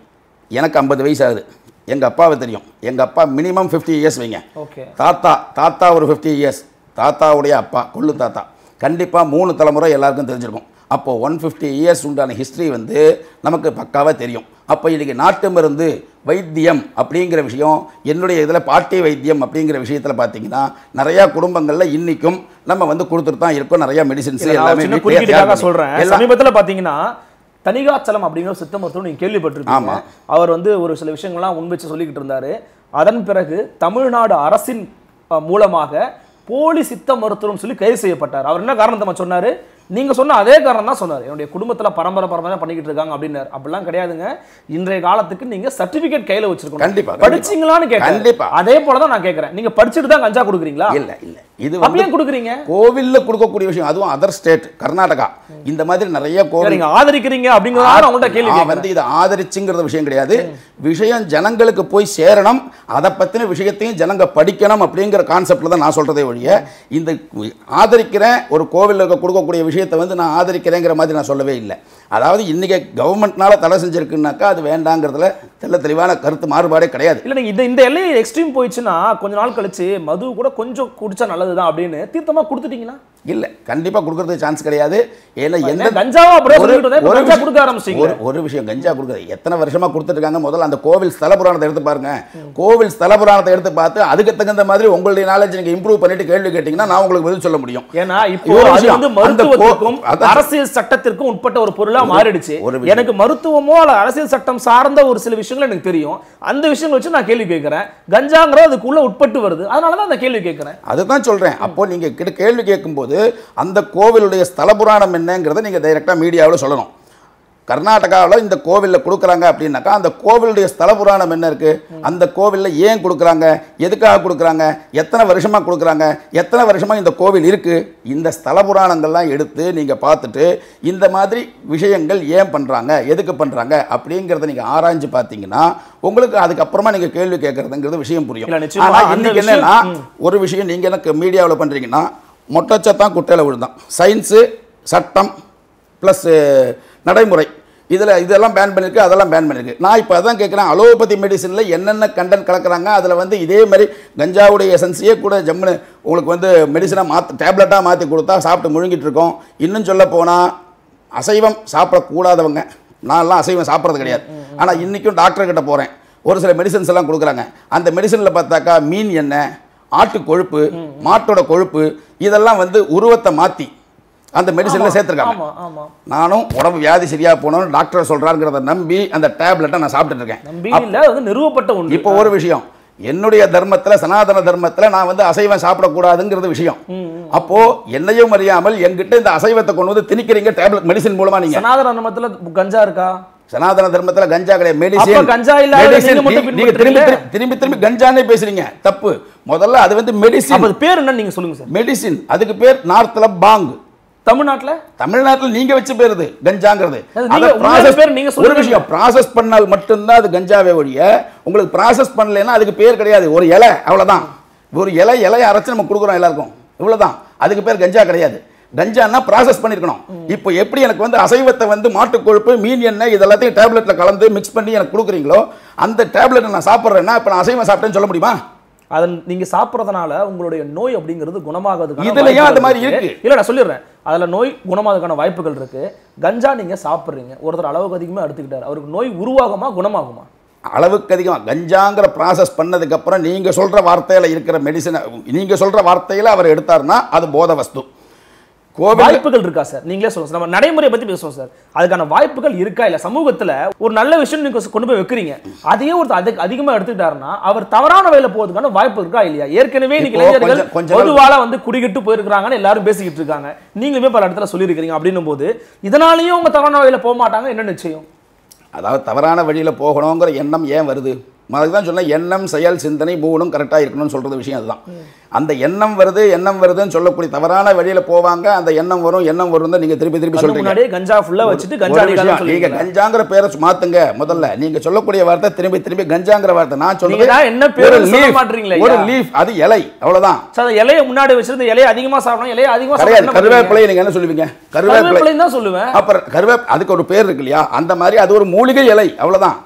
எனக்கு ஐம்பது வயசு ஆகுது எங்கள் அப்பாவை தெரியும் எங்கள் அப்பா மினிமம் ஃபிஃப்டி இயர்ஸ் வைங்க ஓகே தாத்தா தாத்தா ஒரு ஃபிஃப்டி இயர்ஸ் தாத்தாவுடைய அப்பா கொள்ளு தாத்தா கண்டிப்பாக மூணு தலைமுறை எல்லாருக்கும் தெரிஞ்சிருக்கும் அப்போது ஒன் ஃபிஃப்டி இயர்ஸ் உண்டான ஹிஸ்ட்ரி வந்து நமக்கு பக்காவாக தெரியும் அப்போ இன்றைக்கி நாட்டு மருந்து வைத்தியம் அப்படிங்கிற விஷயம் என்னுடைய இதில் பாட்டி வைத்தியம் அப்படிங்கிற விஷயத்தில் பார்த்தீங்கன்னா நிறையா குடும்பங்களில் இன்றைக்கும் நம்ம வந்து கொடுத்துட்டு தான் இருக்கோம் நிறையா மெடிசின்ஸ் இல்ல, நான் எல்லாமே சின்ன வீட்டிலேயே குறுக்கீடுக்காக தயார் பண்ணி- சொல்றேன் எல்லாம் சமீபத்துல பாத்தீங்கன்னா தனிகாச்சலம் அப்படிங்கிற ஒரு சித்த மருத்துவம் நீங்க கேள்விப்பட்டிருப்பீங்க ஆமா. அவர் வந்து ஒரு சில விஷயங்கள்லாம் முன்வச்சு சொல்லிக்கிட்டு இருந்தாரு அதன் பிறகு தமிழ்நாடு அரசின் அஹ், மூலமாக போலி சித்த மருத்துவம் சொல்லி கைது செய்யப்பட்டார் அவர் என்ன காரணத்தை சொன்னாரு நீங்க சொன்ன அதே காரணம் தான் சொன்னார் என்னுடைய குடும்பத்துல பரம்பரை பரம்பரை பண்ணிக்கிட்டு இருக்காங்க அப்படின்னாரு அப்படிலாம் கிடையாதுங்க இன்றைய காலத்துக்கு நீங்க சர்டிபிகேட் கையில வச்சிருக்கணும் கண்டிப்பா, கண்டிப்பா. படிச்சீங்களான்னு கேட்டேன் கண்டிப்பா. அதே போல தான் நான் கேட்கறேன் நீங்க படிச்சுட்டு தான் கஞ்சா கொடுக்குறீங்களா இல்லை இல்லை இது அப்ப வந்து ஏன் கொடுக்குறீங்க கோவிலில் கொடுக்கக்கூடிய விஷயம் அதுவும் அதர் ஸ்டேட் கர்நாடகா இந்த மாதிரி நிறைய கோவில் நீங்க ஆதரிக்கிறீங்க அப்படிங்கறத நான் உங்கள்ட்ட கேள்வி நான் கேட்கிறேன். வந்து இதை ஆதரிச்சுங்கிறது விஷயம் கிடையாது விஷயம் ஜனங்களுக்கு போய் சேரணும் அதை பத்தின விஷயத்தையும் ஜனங்க படிக்கணும் அப்படிங்கிற கான்செப்ட்ல தான் நான் சொல்றதே ஒழிய இந்த ஆதரிக்கிறேன் ஒரு கோவிலில் இருக்க கொடுக்கக்கூடிய விஷயத்தை வந்து நான் ஆதரிக்கிறேங்கிற மாதிரி நான் சொல்லவே இல்லை அதாவது இன்னைக்கு கவர்மெண்ட்னால தடை செஞ்சிருக்குன்னாக்கா அது வேண்டாங்கிறதுல தெள்ள தெளிவான கருத்து மாறுபாடே கிடையாது இல்ல நீங்க இந்த இந்த எல்லை எக்ஸ்ட்ரீம் போயிடுச்சுன்னா கொஞ்ச நாள் கழிச்சு மது கூட கொஞ்சம் குடிச்சா நல்லதுதான் அப்படின்னு தீர்த்தமா கொடுத்துட்டீங்கன்னா இல்லை கண்டிப்பாக கொடுக்கறதுக்கு சான்ஸ் கிடையாது ஏன்னா எந்த என்ன கஞ்சாவா அப்படியே ஒரு- சொல்லிட்டு இருந்தேன், இப்ப ஒரு கஞ்சா விஷயம்- கொடுக்க ஆரம்பிச்சிட்டீங்க ஒரு ஒரு விஷயம் கஞ்சா கொடுக்குறது எத்தனை வருஷமா கொடுத்துட்டு இருக்காங்க முதல்ல அந்த கோவில் ஸ்தல புராணத்தை எடுத்து பாருங்க கோவில் ஸ்தல புராணத்தை எடுத்து பார்த்து அதுக்கு தகுந்த மாதிரி உங்களுடைய நாலேஜ் நீங்க இம்ப்ரூவ் பண்ணிட்டு கேள்வி கேட்டீங்கன்னா நான் உங்களுக்கு பதில் சொல்ல முடியும் ஏன்னா இப்போ ஒரு அது விஷயம், வந்து அந்த மருத்துவத்துக்கும் கோ- அதான் அரசியல் சட்டத்திற்கும் உட்பட்ட ஒரு பொருளா மாறிடுச்சு ஒரு விஷயம். எனக்கு மருத்துவமோ அல்ல அரசியல் சட்டம் சார்ந்த ஒரு சில விஷயங்கள் எனக்கு தெரியும் அந்த விஷயங்கள் வச்சு நான் கேள்வி கேட்கிறேன் கஞ்சாங்கிறது அதுக்குள்ள உட்பட்டு வருது அதனாலதான் அந்த கேள்வி கேட்கிறேன் அதுதான் சொல்றேன் அப்போ நீங்க கிட்ட கேள்வி கேட்கும்போது அந்த கோவிலுடைய ஸ்தல புராணம் என்னங்கிறத நீங்க டைரக்டா மீடியாவில் சொல்லணும் கர்நாடகாவில் இந்த கோவிலில் கொடுக்குறாங்க அப்படின்னாக்கா அந்த கோவிலுடைய ஸ்தல புராணம் என்ன இருக்கு அந்த கோவிலில் ஏன் கொடுக்குறாங்க எதுக்காக கொடுக்குறாங்க எத்தனை வருஷமா கொடுக்குறாங்க எத்தனை வருஷமா இந்த கோவில் இருக்கு இந்த ஸ்தல புராணங்கள்லாம் எடுத்து நீங்க பார்த்துட்டு இந்த மாதிரி விஷயங்கள் ஏன் பண்றாங்க எதுக்கு பண்றாங்க அப்படிங்கிறத நீங்க ஆராய்ஞ்சு பார்த்தீங்கன்னா உங்களுக்கு அதுக்கப்புறமா நீங்க கேள்வி கேட்கறதுங்கிறது விஷயம் புரியும் இல்ல, நிச்சயமா ஆனா அந்த இன்னைக்கு விஷயம், என்னன்னா ஒரு விஷயம் நீங்கள் எனக்கு மீடியாவில் பண்ணுறீங்கன்னா மொட்டச்சத்தான் குட்டையில் விழுந்தான் சயின்ஸு சட்டம் ப்ளஸ் நடைமுறை இதில் இதெல்லாம் பேன் பண்ணியிருக்கு அதெல்லாம் பேன் பண்ணியிருக்கு நான் இப்போ அதான் கேட்குறேன் அலோபதி மெடிசனில் என்னென்ன கண்டென்ட் கலக்குறாங்க அதில் வந்து இதே மாதிரி கஞ்சாவுடைய எசன்ஸையே கூட ஜம்முன்னு உங்களுக்கு வந்து மெடிசனாக மாற்ற டேப்லெட்டாக மாற்றி கொடுத்தா சாப்பிட்டு முழுங்கிட்டு இருக்கோம் இன்னும் சொல்ல போனால் அசைவம் சாப்பிடக்கூடாதவங்க நான்லாம் அசைவம் சாப்பிட்றது கிடையாது ஆனால் இன்றைக்கும் டாக்டர் கிட்ட போகிறேன் ஒரு சில மெடிசன்ஸ் எல்லாம் கொடுக்குறாங்க அந்த மெடிசனில் பார்த்தாக்கா மீன் எண்ணெய் ஆட்டு கொழுப்பு மாட்டோட கொழுப்பு இதெல்லாம் வந்து உருவத்தை மாற்றி அந்த மெடிசனில் சேர்த்துருக்காங்க ஆமா ஆமா நானும் உடம்பு வியாதி சரியா போனோம்னு டாக்டர் சொல்கிறாங்கிறத நம்பி அந்த டேப்லெட்டை நான் சாப்பிட்டுட்டு இருக்கேன் நம்பி இல்ல அது வந்து நிறுவப்பட்ட ஒன்று இப்போ ஒரு விஷயம் என்னுடைய தர்மத்தில் சனாதன தர்மத்தில் நான் வந்து அசைவம் சாப்பிடக்கூடாதுங்கிறது விஷயம் அப்போ என்னையும் அறியாமல் என்கிட்ட இந்த அசைவத்தை கொண்டு வந்து திணிக்கிறீங்க டேப்லெட் மெடிசின் மூலமா நீங்க சனாதன தர்மத்துல கஞ்சா இருக்கா சனாதன தர்மத்துல கஞ்சா கிடையாது அப்ப மெடிசின் கஞ்சா இல்லாத நீங்க மட்டும் நீங்க திரும்பி பின்பற்றுறீங்க? திரும்பி- திரும்பி திரும்பி கஞ்சானே பேசுறீங்க தப்பு முதல்ல அது வந்து மெடிசின் அப்ப அது பேர் என்ன நீங்க சொல்லுங்க சார் மெடிசின் அதுக்கு பேர் நார்த்ல பாங் தமிழ்நாட்டுல தமிழ்நாட்டில் நீங்க வச்ச பேர் இது கஞ்சாங்கிறது அது அதை நீங்க- உங்களோட process- பேர் நீங்க ஒரு சொல்லுங்க. விஷயம் ப்ராசஸ் பண்ணால் மட்டும்தான் அது கஞ்சாவே ஒழிய உங்களுக்கு ப்ராசஸ் பண்ணலைன்னா அதுக்கு பேர் கிடையாது ஒரு இலை அவ்வளவுதான் ஒரு இலை இலையை அரைச்சு நம்ம கொடுக்குறோம் எல்லாருக்கும் இவ்வளவுதான் அதுக்கு பேர் கஞ்சா கிடையாது கஞ்சான்னா ப்ராசஸ் பண்ணிருக்கணும் இப்போ எப்படி எனக்கு வந்து அசைவத்தை வந்து மாட்டு கொழுப்பு மீன் எண்ணெய் இதெல்லாத்தையும் டேப்லெட்ல கலந்து மிக்ஸ் பண்ணி எனக்கு கொடுக்குறீங்களோ அந்த டேப்லெட்டை நான் சாப்பிட்றேன்னா இப்போ நான் அசைவம் சாப்பிட்டேன்னு சொல்ல முடியுமா அதன் நீங்க சாப்பிட்றதுனால உங்களுடைய நோய் அப்படிங்கிறது குணமாகிறதுக்கான இதுலயும் வாய்ப்புகள் அந்த மாதிரி இருக்கு. இல்ல நான் சொல்லிடுறேன் அதுல நோய் குணமாகிறதுக்கான வாய்ப்புகள் இருக்கு கஞ்சா நீங்க சாப்பிடுறீங்க ஒருத்தர் அளவுக்கு அதிகமா எடுத்துக்கிட்டாரு அவருக்கு நோய் உருவாகுமா குணமாகுமா அளவுக்கு அதிகமாக கஞ்சாங்கிற ப்ராசஸ் பண்ணதுக்கப்புறம் நீங்கள் சொல்கிற வார்த்தையில் இருக்கிற மெடிசனை நீங்கள் சொல்கிற வார்த்தையில் அவர் எடுத்தாருன்னா அது போத வஸ்து கோவில் வாய்ப்புகள் இருக்கா சார் நீங்களே சொல்லுங்க சார் நம்ம நடைமுறையை பத்தி பேசுவோம் சார் அதுக்கான வாய்ப்புகள் இருக்கா இல்ல சமூகத்துல ஒரு நல்ல விஷயம் நீங்க கொண்டு போய் வைக்கிறீங்க அதையே ஒருத்தர் அதுக்கு அதிகமா எடுத்துக்கிட்டாருன்னா அவர் தவறான வழியில போறதுக்கான வாய்ப்பு இருக்கா இல்லையா ஏற்கனவே இன்னைக்கு இப்போ இளைஞர்கள் கொஞ்சம் கொஞ்ச நாள் பொதுவால வந்து குடிக்கிட்டு போயிருக்காங்கன்னு எல்லாரும் பேசிக்கிட்டு இருக்காங்க நீங்களுமே பல இடத்துல சொல்லியிருக்கிறீங்க அப்படின்னும் போது இதனாலயும் அவங்க தவறான வழியில போக மாட்டாங்க என்ன நிச்சயம் அதாவது தவறான வழியில் போகணுங்கிற எண்ணம் ஏன் வருது அதுக்கு தான் சொன்னேன் எண்ணம் செயல் சிந்தனை மூணும் கரெக்டாக இருக்கணும்னு சொல்கிறது விஷயம் அதுதான் அந்த எண்ணம் வருது எண்ணம் வருதுன்னு சொல்லக்கூடிய தவறான வழியில் போவாங்க அந்த எண்ணம் வரும் எண்ணம் வரும் தான் நீங்கள் திருப்பி திருப்பி கண்ணு சொல்கிறீங்க முன்னாடியே கஞ்சா ஃபுல்லா வச்சுட்டு கஞ்சா ஒரு விஷயம், அடிக்காதுன்னு நீங்க சொல்லிருக்கீங்க கஞ்சாங்கிற பேரை மாத்துங்க முதல்ல நீங்க சொல்லக்கூடிய வார்த்தை திரும்பி திரும்பி கஞ்சாங்கிற வார்த்தை நான் நீங்க தான் சொல்றது என்ன பேருன்னு ஒரு சொல்ல leaf, மாட்டீங்களே ஒரு ஐயா. லீஃப் அது இலை அவ்வளவுதான் சார் அந்த இலையை முன்னாடி வச்சிருந்து இலையை அதிகமா சாப்பிடணும் இலையை அதிகமா கிடையாது சாப்பிடணும் கருவேப்பிலை நீங்க என்ன சொல்லுவீங்க கருவேப்பிலை கருவேப்பிலை தான் சொல்லுவேன் அப்புறம் கருவேப் அதுக்கு ஒரு பேர் இருக்கு இல்லையா அந்த மாதிரி அது ஒரு மூலிகை இலை அவ்வளவுதான்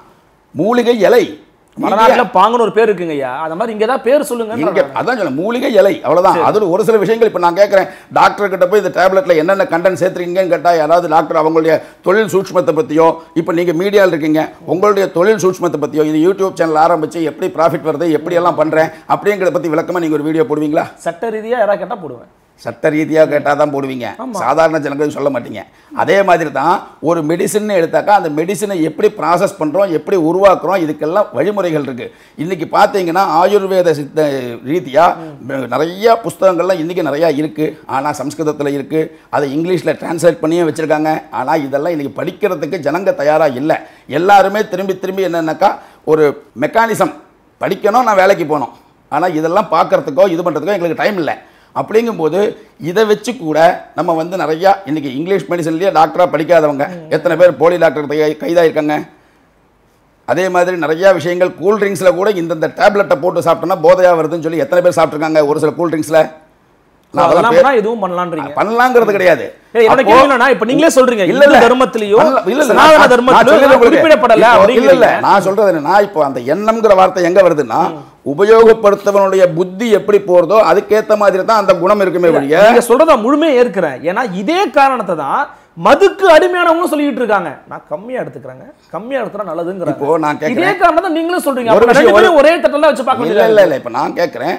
மூலிகை இலை வடநாட்டுல பாங்கன்னு ஒரு பேர் இருக்குங்க ஐயா அந்த மாதிரி இங்க ஏதாவது பேர் சொல்லுங்க இங்க அதான் சொல்ல மூலிகை இலை அவ்வளவுதான் அதுல ஒரு சில விஷயங்கள் இப்ப நான் கேட்கறேன் டாக்டர் கிட்ட போய் இந்த டேப்லெட்ல என்னென்ன கண்டென்ட் சேர்த்துறீங்கன்னு கேட்டா யாராவது டாக்டர் அவங்களுடைய தொழில் சூட்சமத்தை பத்தியோ இப்ப நீங்க மீடியாவில் இருக்கீங்க உங்களுடைய தொழில் சூட்சமத்தை பத்தியோ இது யூடியூப் சேனல் ஆரம்பிச்சு எப்படி ப்ராஃபிட் வருது எப்படி எல்லாம் பண்றேன் அப்படிங்கிறத பத்தி விளக்கமா நீங்க ஒரு வீடியோ போடுவீங்களா சட்ட ரீதியா யாராவது கேட்டா போடுவேன் சட்ட ரீதியாக கேட்டால் தான் போடுவீங்க சாதாரண ஜனங்களுக்கு சொல்ல மாட்டீங்க அதே மாதிரி தான் ஒரு மெடிசின் எடுத்தாக்கா அந்த மெடிசினை எப்படி ப்ராசஸ் பண்ணுறோம் எப்படி உருவாக்குறோம் இதுக்கெல்லாம் வழிமுறைகள் இருக்குது இன்றைக்கி பார்த்தீங்கன்னா ஆயுர்வேத சித்த ரீதியாக நிறைய புஸ்தகங்கள்லாம் இன்றைக்கி நிறையா இருக்குது ஆனால் சம்ஸ்கிருதத்தில் இருக்குது அதை இங்கிலீஷில் டிரான்ஸ்லேட் பண்ணியே வச்சுருக்காங்க ஆனால் இதெல்லாம் இன்றைக்கி படிக்கிறதுக்கு ஜனங்க தயாராக இல்லை எல்லாருமே திரும்பி திரும்பி என்னென்னாக்கா ஒரு மெக்கானிசம் படிக்கணும் நான் வேலைக்கு போகணும் ஆனால் இதெல்லாம் பார்க்கறதுக்கோ இது பண்ணுறதுக்கோ எங்களுக்கு டைம் இல்லை அப்படிங்கும்போது இதை வச்சு கூட நம்ம வந்து நிறையா இன்னைக்கு இங்கிலீஷ் மெடிசன்லேயே டாக்டராக படிக்காதவங்க எத்தனை பேர் போலி டாக்டர் கைதாயிருக்காங்க அதே மாதிரி நிறையா விஷயங்கள் கூல் ட்ரிங்க்ஸில் கூட இந்தந்த டேப்லெட்டை போட்டு சாப்பிட்டோன்னா போதையாக வருதுன்னு சொல்லி எத்தனை பேர் சாப்பிட்ருக்காங்க ஒரு சில கூல் ட்ரிங்க்ஸில் நான் அதெல்லாம் அதெல்லாம் பேர் பண்ணா எதுவும் பண்ணலான்றீங்க பண்ணலாங்கிறது கிடையாது ஏய், என்னோட அப்போ- கேள்வி என்னன்னா, இப்ப நீங்களே சொல்றீங்க இல்ல, இந்து இல்ல. தர்மத்திலயோ பண்ணல- இல்ல, இல்ல, சனாதன நான் தர்மத்திலயோ சொல்றது உங்களுக்கு- குறிப்பிடப்படல இப்போ- இல்ல அப்படிங்கிறீங்க. இல்ல நான் சொல்றது என்னன்னா இப்போ அந்த எண்ணம்ங்கிற வார்த்தை எங்க வருதுன்னா உபயோகப்படுத்தவனுடைய புத்தி எப்படி போறதோ அதுக்கேத்த மாதிரி தான் அந்த குணம் இருக்குமே ஒழிய நீங்க சொல்றத முழுமையா ஏற்கிறேன் ஏன்னா இதே காரணத்தை தான் மதுக்கு அடிமையானவங்களும் சொல்லிட்டு இருக்காங்க நான் கம்மியா எடுத்துக்கிறேங்க கம்மியா எடுத்துறா நல்லதுங்கிறாங்க இப்போ நான் இதே கேட்கிறேன் காரணத்தை நீங்களும் சொல்றீங்க ஒரு அப்ப ரெண்டு விஷயம் பேரும் ஒரே தட்டல வச்சு பார்க்க இல்ல வேண்டியதா இல்ல இருக்கு. இல்ல இப்போ நான் கேட்குறேன்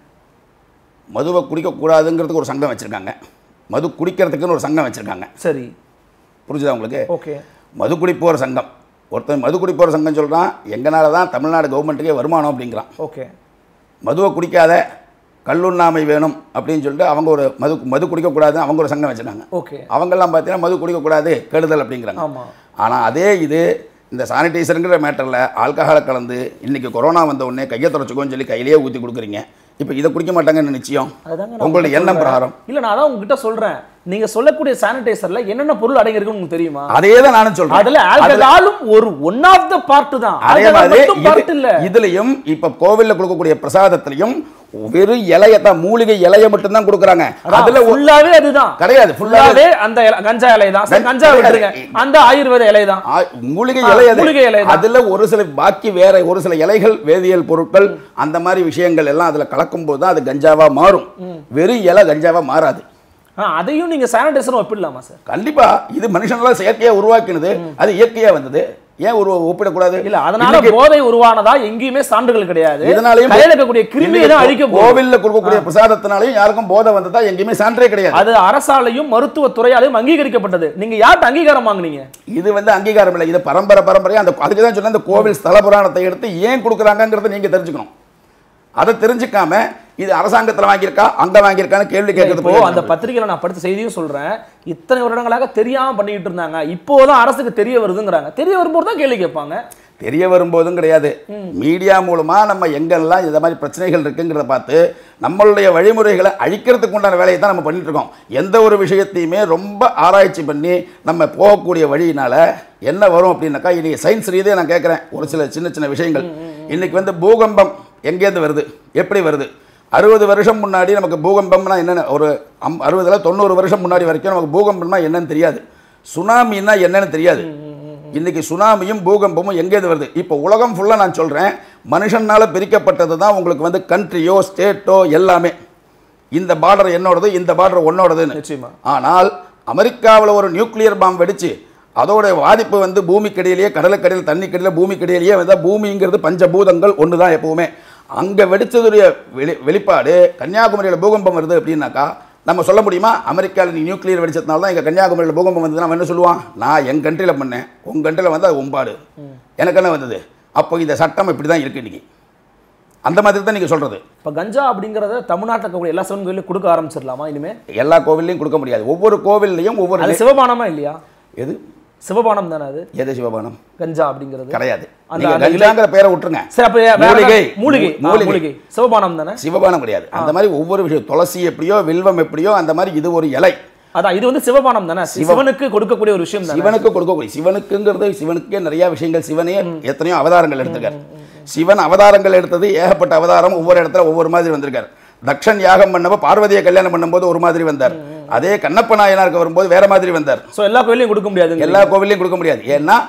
மதுவை குடிக்கக்கூடாதுங்கிறதுக்கு ஒரு சங்கம் வச்சிருக்காங்க மது குடிக்கிறதுக்குன்னு ஒரு சங்கம் வச்சிருக்காங்க சரி புரிஞ்சுதா உங்களுக்கு ஓகே மது குடிப்போர் சங்கம் ஒருத்தன் மது குடிப்போர் சங்கம் சொல்றான் எங்கனால தான் தமிழ்நாடு கவர்மெண்ட்டுக்கே வருமானம் அப்படிங்கிறான் ஓகே மதுவை குடிக்காத கல்லுண்ணாமை வேணும் அப்படின்னு சொல்லிட்டு அவங்க ஒரு மது மது குடிக்கக்கூடாதுன்னு அவங்க ஒரு சங்கம் வச்சுருக்காங்க ஓகே அவங்கெல்லாம் பார்த்தீங்கன்னா மது குடிக்கக்கூடாது கெடுதல் அப்படிங்கிறாங்க ஆமா ஆனால் அதே இது இந்த சானிடைசருங்கிற மேட்டரில் ஆல்கஹாலை கலந்து இன்னைக்கு கொரோனா வந்த உடனே கையை தொடச்சிக்கோன்னு சொல்லி கையிலேயே ஊற்றி கொடுக்குறீங்க இப்போ இதை குடிக்க மாட்டாங்கன்னு நிச்சயம் அதுதாங்க நான் உங்களுடைய எண்ணம் சொல்றேன். பிரகாரம் இல்ல நான் அதான் உங்ககிட்ட சொல்றேன் நீங்க சொல்லக்கூடிய சானிடைசர்ல என்னென்ன பொருள் அடங்கியிருக்குன்னு உங்களுக்கு தெரியுமா அதே தான் நானும் சொல்றேன் அதுல ஆல்கஹாலும் ஒரு ஒன் ஆஃப் த பார்ட் தான் அதே alcohol மாதிரி மட்டும் பார்ட் இல்ல இது- இதுலயும் இப்ப கோவில்ல கொடுக்கக்கூடிய பிரசாதத்திலையும் வெறும் இலையத்தான் மூலிகை இலைய மட்டும் தான் கொடுக்குறாங்க அதுல அதுல ஒரு- ஃபுல்லாவே அதுதான் கிடையாது ஃபுல்லாவே ஃபுல்லாவே அந்த இல- கஞ்சா இலை தான் சரி, கஞ்சா விட்டுருங்க அந்த ஆயுர்வேத இலை தான் ஆ, மூலிகை ஆ, இலை அது. மூலிகை இலை தான். அதுல ஒரு சில பாக்கி வேற ஒரு சில இலைகள் வேதியியல் பொருட்கள் அந்த மாதிரி விஷயங்கள் எல்லாம் அதுல கலக்கும் போது தான் அது கஞ்சாவா மாறும் வெறும் இலை கஞ்சாவா மாறாது ஆ, அதையும் நீங்க சானிடைசரும் ஒப்பிடலாமா சார் கண்டிப்பா இது மனுஷனால செயற்கையா உருவாக்கினது அது இயற்கையா வந்தது ஏன் ஒரு ஒப்பிடக்கூடாது இல்ல அதனால இன்னைக்கு போதை உருவானதா எங்கேயுமே சான்றுகள் கிடையாது இதனாலயும் கையில இருக்கக்கூடிய கிருமியை இன்னைக்கு தான் அழிக்க போகுது கோவில்ல கொடுக்கக்கூடிய பிரசாதத்தினாலையும் யாருக்கும் போதை வந்ததா எங்கேயுமே சான்றே கிடையாது அது அரசாலையும் மருத்துவ துறையாலையும் அங்கீகரிக்கப்பட்டது நீங்க யார்கிட்ட அங்கீகாரம் வாங்குனீங்க இது வந்து அங்கீகாரம் இல்லை இது பரம்பரை பரம்பரையா அந்த அதுக்கு தான் சொன்ன அந்த கோவில் ஸ்தல புராணத்தை எடுத்து ஏன் கொடுக்குறாங்கங்கிறத நீங்க தெரிஞ்சுக்கணும் அதை தெரிஞ்சுக்காம இது அரசாங்கத்துல வாங்கியிருக்கா அங்க வாங்கியிருக்கான்னு கேள்வி கேட்கறது இப்போ போய் அந்த பத்திரிகையில நான் படித்த செய்தியும் சொல்றேன் இத்தனை வருடங்களாக தெரியாம பண்ணிட்டு இருந்தாங்க இப்போதான் அரசுக்கு தெரிய வருதுங்கிறாங்க தெரிய வரும்போது தான் கேள்வி கேட்பாங்க தெரிய வரும்போதும் கிடையாது மீடியா மூலமா நம்ம எங்கெல்லாம் இந்த மாதிரி பிரச்சனைகள் இருக்குங்கிறத பார்த்து நம்மளுடைய வழிமுறைகளை அழிக்கிறதுக்கு உண்டான வேலையை தான் நம்ம பண்ணிட்டு இருக்கோம் எந்த ஒரு விஷயத்தையுமே ரொம்ப ஆராய்ச்சி பண்ணி நம்ம போகக்கூடிய வழியினால என்ன வரும் அப்படின்னாக்கா இன்னைக்கு சயின்ஸ் ரீதியாக நான் கேட்குறேன் ஒரு சில சின்ன சின்ன விஷயங்கள் இன்னைக்கு வந்து பூகம்பம் எங்கேருந்து வருது எப்படி வருது அறுபது வருஷம் முன்னாடி நமக்கு பூகம்பம்னா என்னென்ன ஒரு அம் அறுபதுல தொண்ணூறு வருஷம் முன்னாடி வரைக்கும் நமக்கு பூகம்பம்னா என்னன்னு தெரியாது சுனாமின்னா என்னன்னு தெரியாது இன்னைக்கு சுனாமியும் பூகம்பமும் எங்கேருந்து வருது இப்போ உலகம் ஃபுல்லாக நான் சொல்கிறேன் மனுஷனால பிரிக்கப்பட்டது தான் உங்களுக்கு வந்து கண்ட்ரியோ ஸ்டேட்டோ எல்லாமே இந்த பார்டர் என்னோடது இந்த பார்டர் உன்னோடதுன்னு நிச்சயமா ஆனால் அமெரிக்காவில் ஒரு நியூக்ளியர் பாம்பு வெடிச்சு அதோட பாதிப்பு வந்து பூமிக்கடியிலேயே கடலுக்கடியில் தண்ணிக்கடியில் பூமிக்கடியிலேயே வந்து பூமிங்கிறது பஞ்சபூதங்கள் ஒன்று தான் எப்பவுமே அங்கே வெடிச்சதுடைய வெளி வெளிப்பாடு கன்னியாகுமரியில் பூகம்பம் வருது அப்படின்னாக்கா நம்ம சொல்ல முடியுமா அமெரிக்காவில் நீ நியூக்ளியர் வெடிச்சதுனால தான் எங்கள் கன்னியாகுமரியில் பூகம்பம் வந்தது நம்ம என்ன சொல்லுவான் நான் என் கண்ட்ரியில் பண்ணேன் உங்கள் கண்ட்ரியில் வந்து அது உம்பாடு எனக்கு என்ன வந்தது அப்போ இந்த சட்டம் இப்படி தான் இருக்கு இன்னைக்கு அந்த மாதிரி தான் நீங்கள் சொல்கிறது இப்ப கஞ்சா அப்படிங்கறத தமிழ்நாட்டில் இருக்கக்கூடிய எல்லா சிவன் கோயிலும் கொடுக்க ஆரம்பிச்சிடலாமா இனிமே எல்லா கோவில்லையும் கொடுக்க முடியாது ஒவ்வொரு கோவில்லையும் ஒவ்வொரு அது சிவபானமா இல்லையா எது சிவபானம் தானே அது எது சிவபானம் கஞ்சா அப்படிங்கிறது கிடையாது அந்த- நீங்க அந்த கஞ்சாங்கிற பேரை விட்டுருங்க சரி அப்ப வேற மூலிகை. ஏதாவது- மூலிகை ஆ, மூலிகை. மூலிகை சிவபானம் தானே சிவபானம் கிடையாது அந்த மாதிரி ஒவ்வொரு விஷயம் துளசி எப்படியோ வில்வம் எப்படியோ அந்த மாதிரி இது ஒரு இலை அதான் இது வந்து சிவபானம் தானே சிவனுக்கு கொடுக்கக்கூடிய ஒரு விஷயம் தானே சிவனுக்கு கொடுக்கக்கூடிய சிவனுக்குங்கிறது சிவனுக்கே நிறைய விஷயங்கள் சிவனே எத்தனையோ அவதாரங்கள் எடுத்திருக்கார் சிவன் அவதாரங்கள் எடுத்தது ஏகப்பட்ட அவதாரம் ஒவ்வொரு இடத்துல ஒவ்வொரு மாதிரி வந்திருக்கார் தக்ஷன் யாகம் பண்ணப்ப பார்வதியை கல்யாணம் பண்ணும்போது ஒரு மாதிரி வந்தார் அதே கண்ணப்ப நாயனாருக்கு வரும்போது வேற மாதிரி வந்தார் சோ எல்லா கோயிலையும் கொடுக்க முடியாதுங்க எல்லா கோவிலையும் கொடுக்க முடியாது ஏன்னா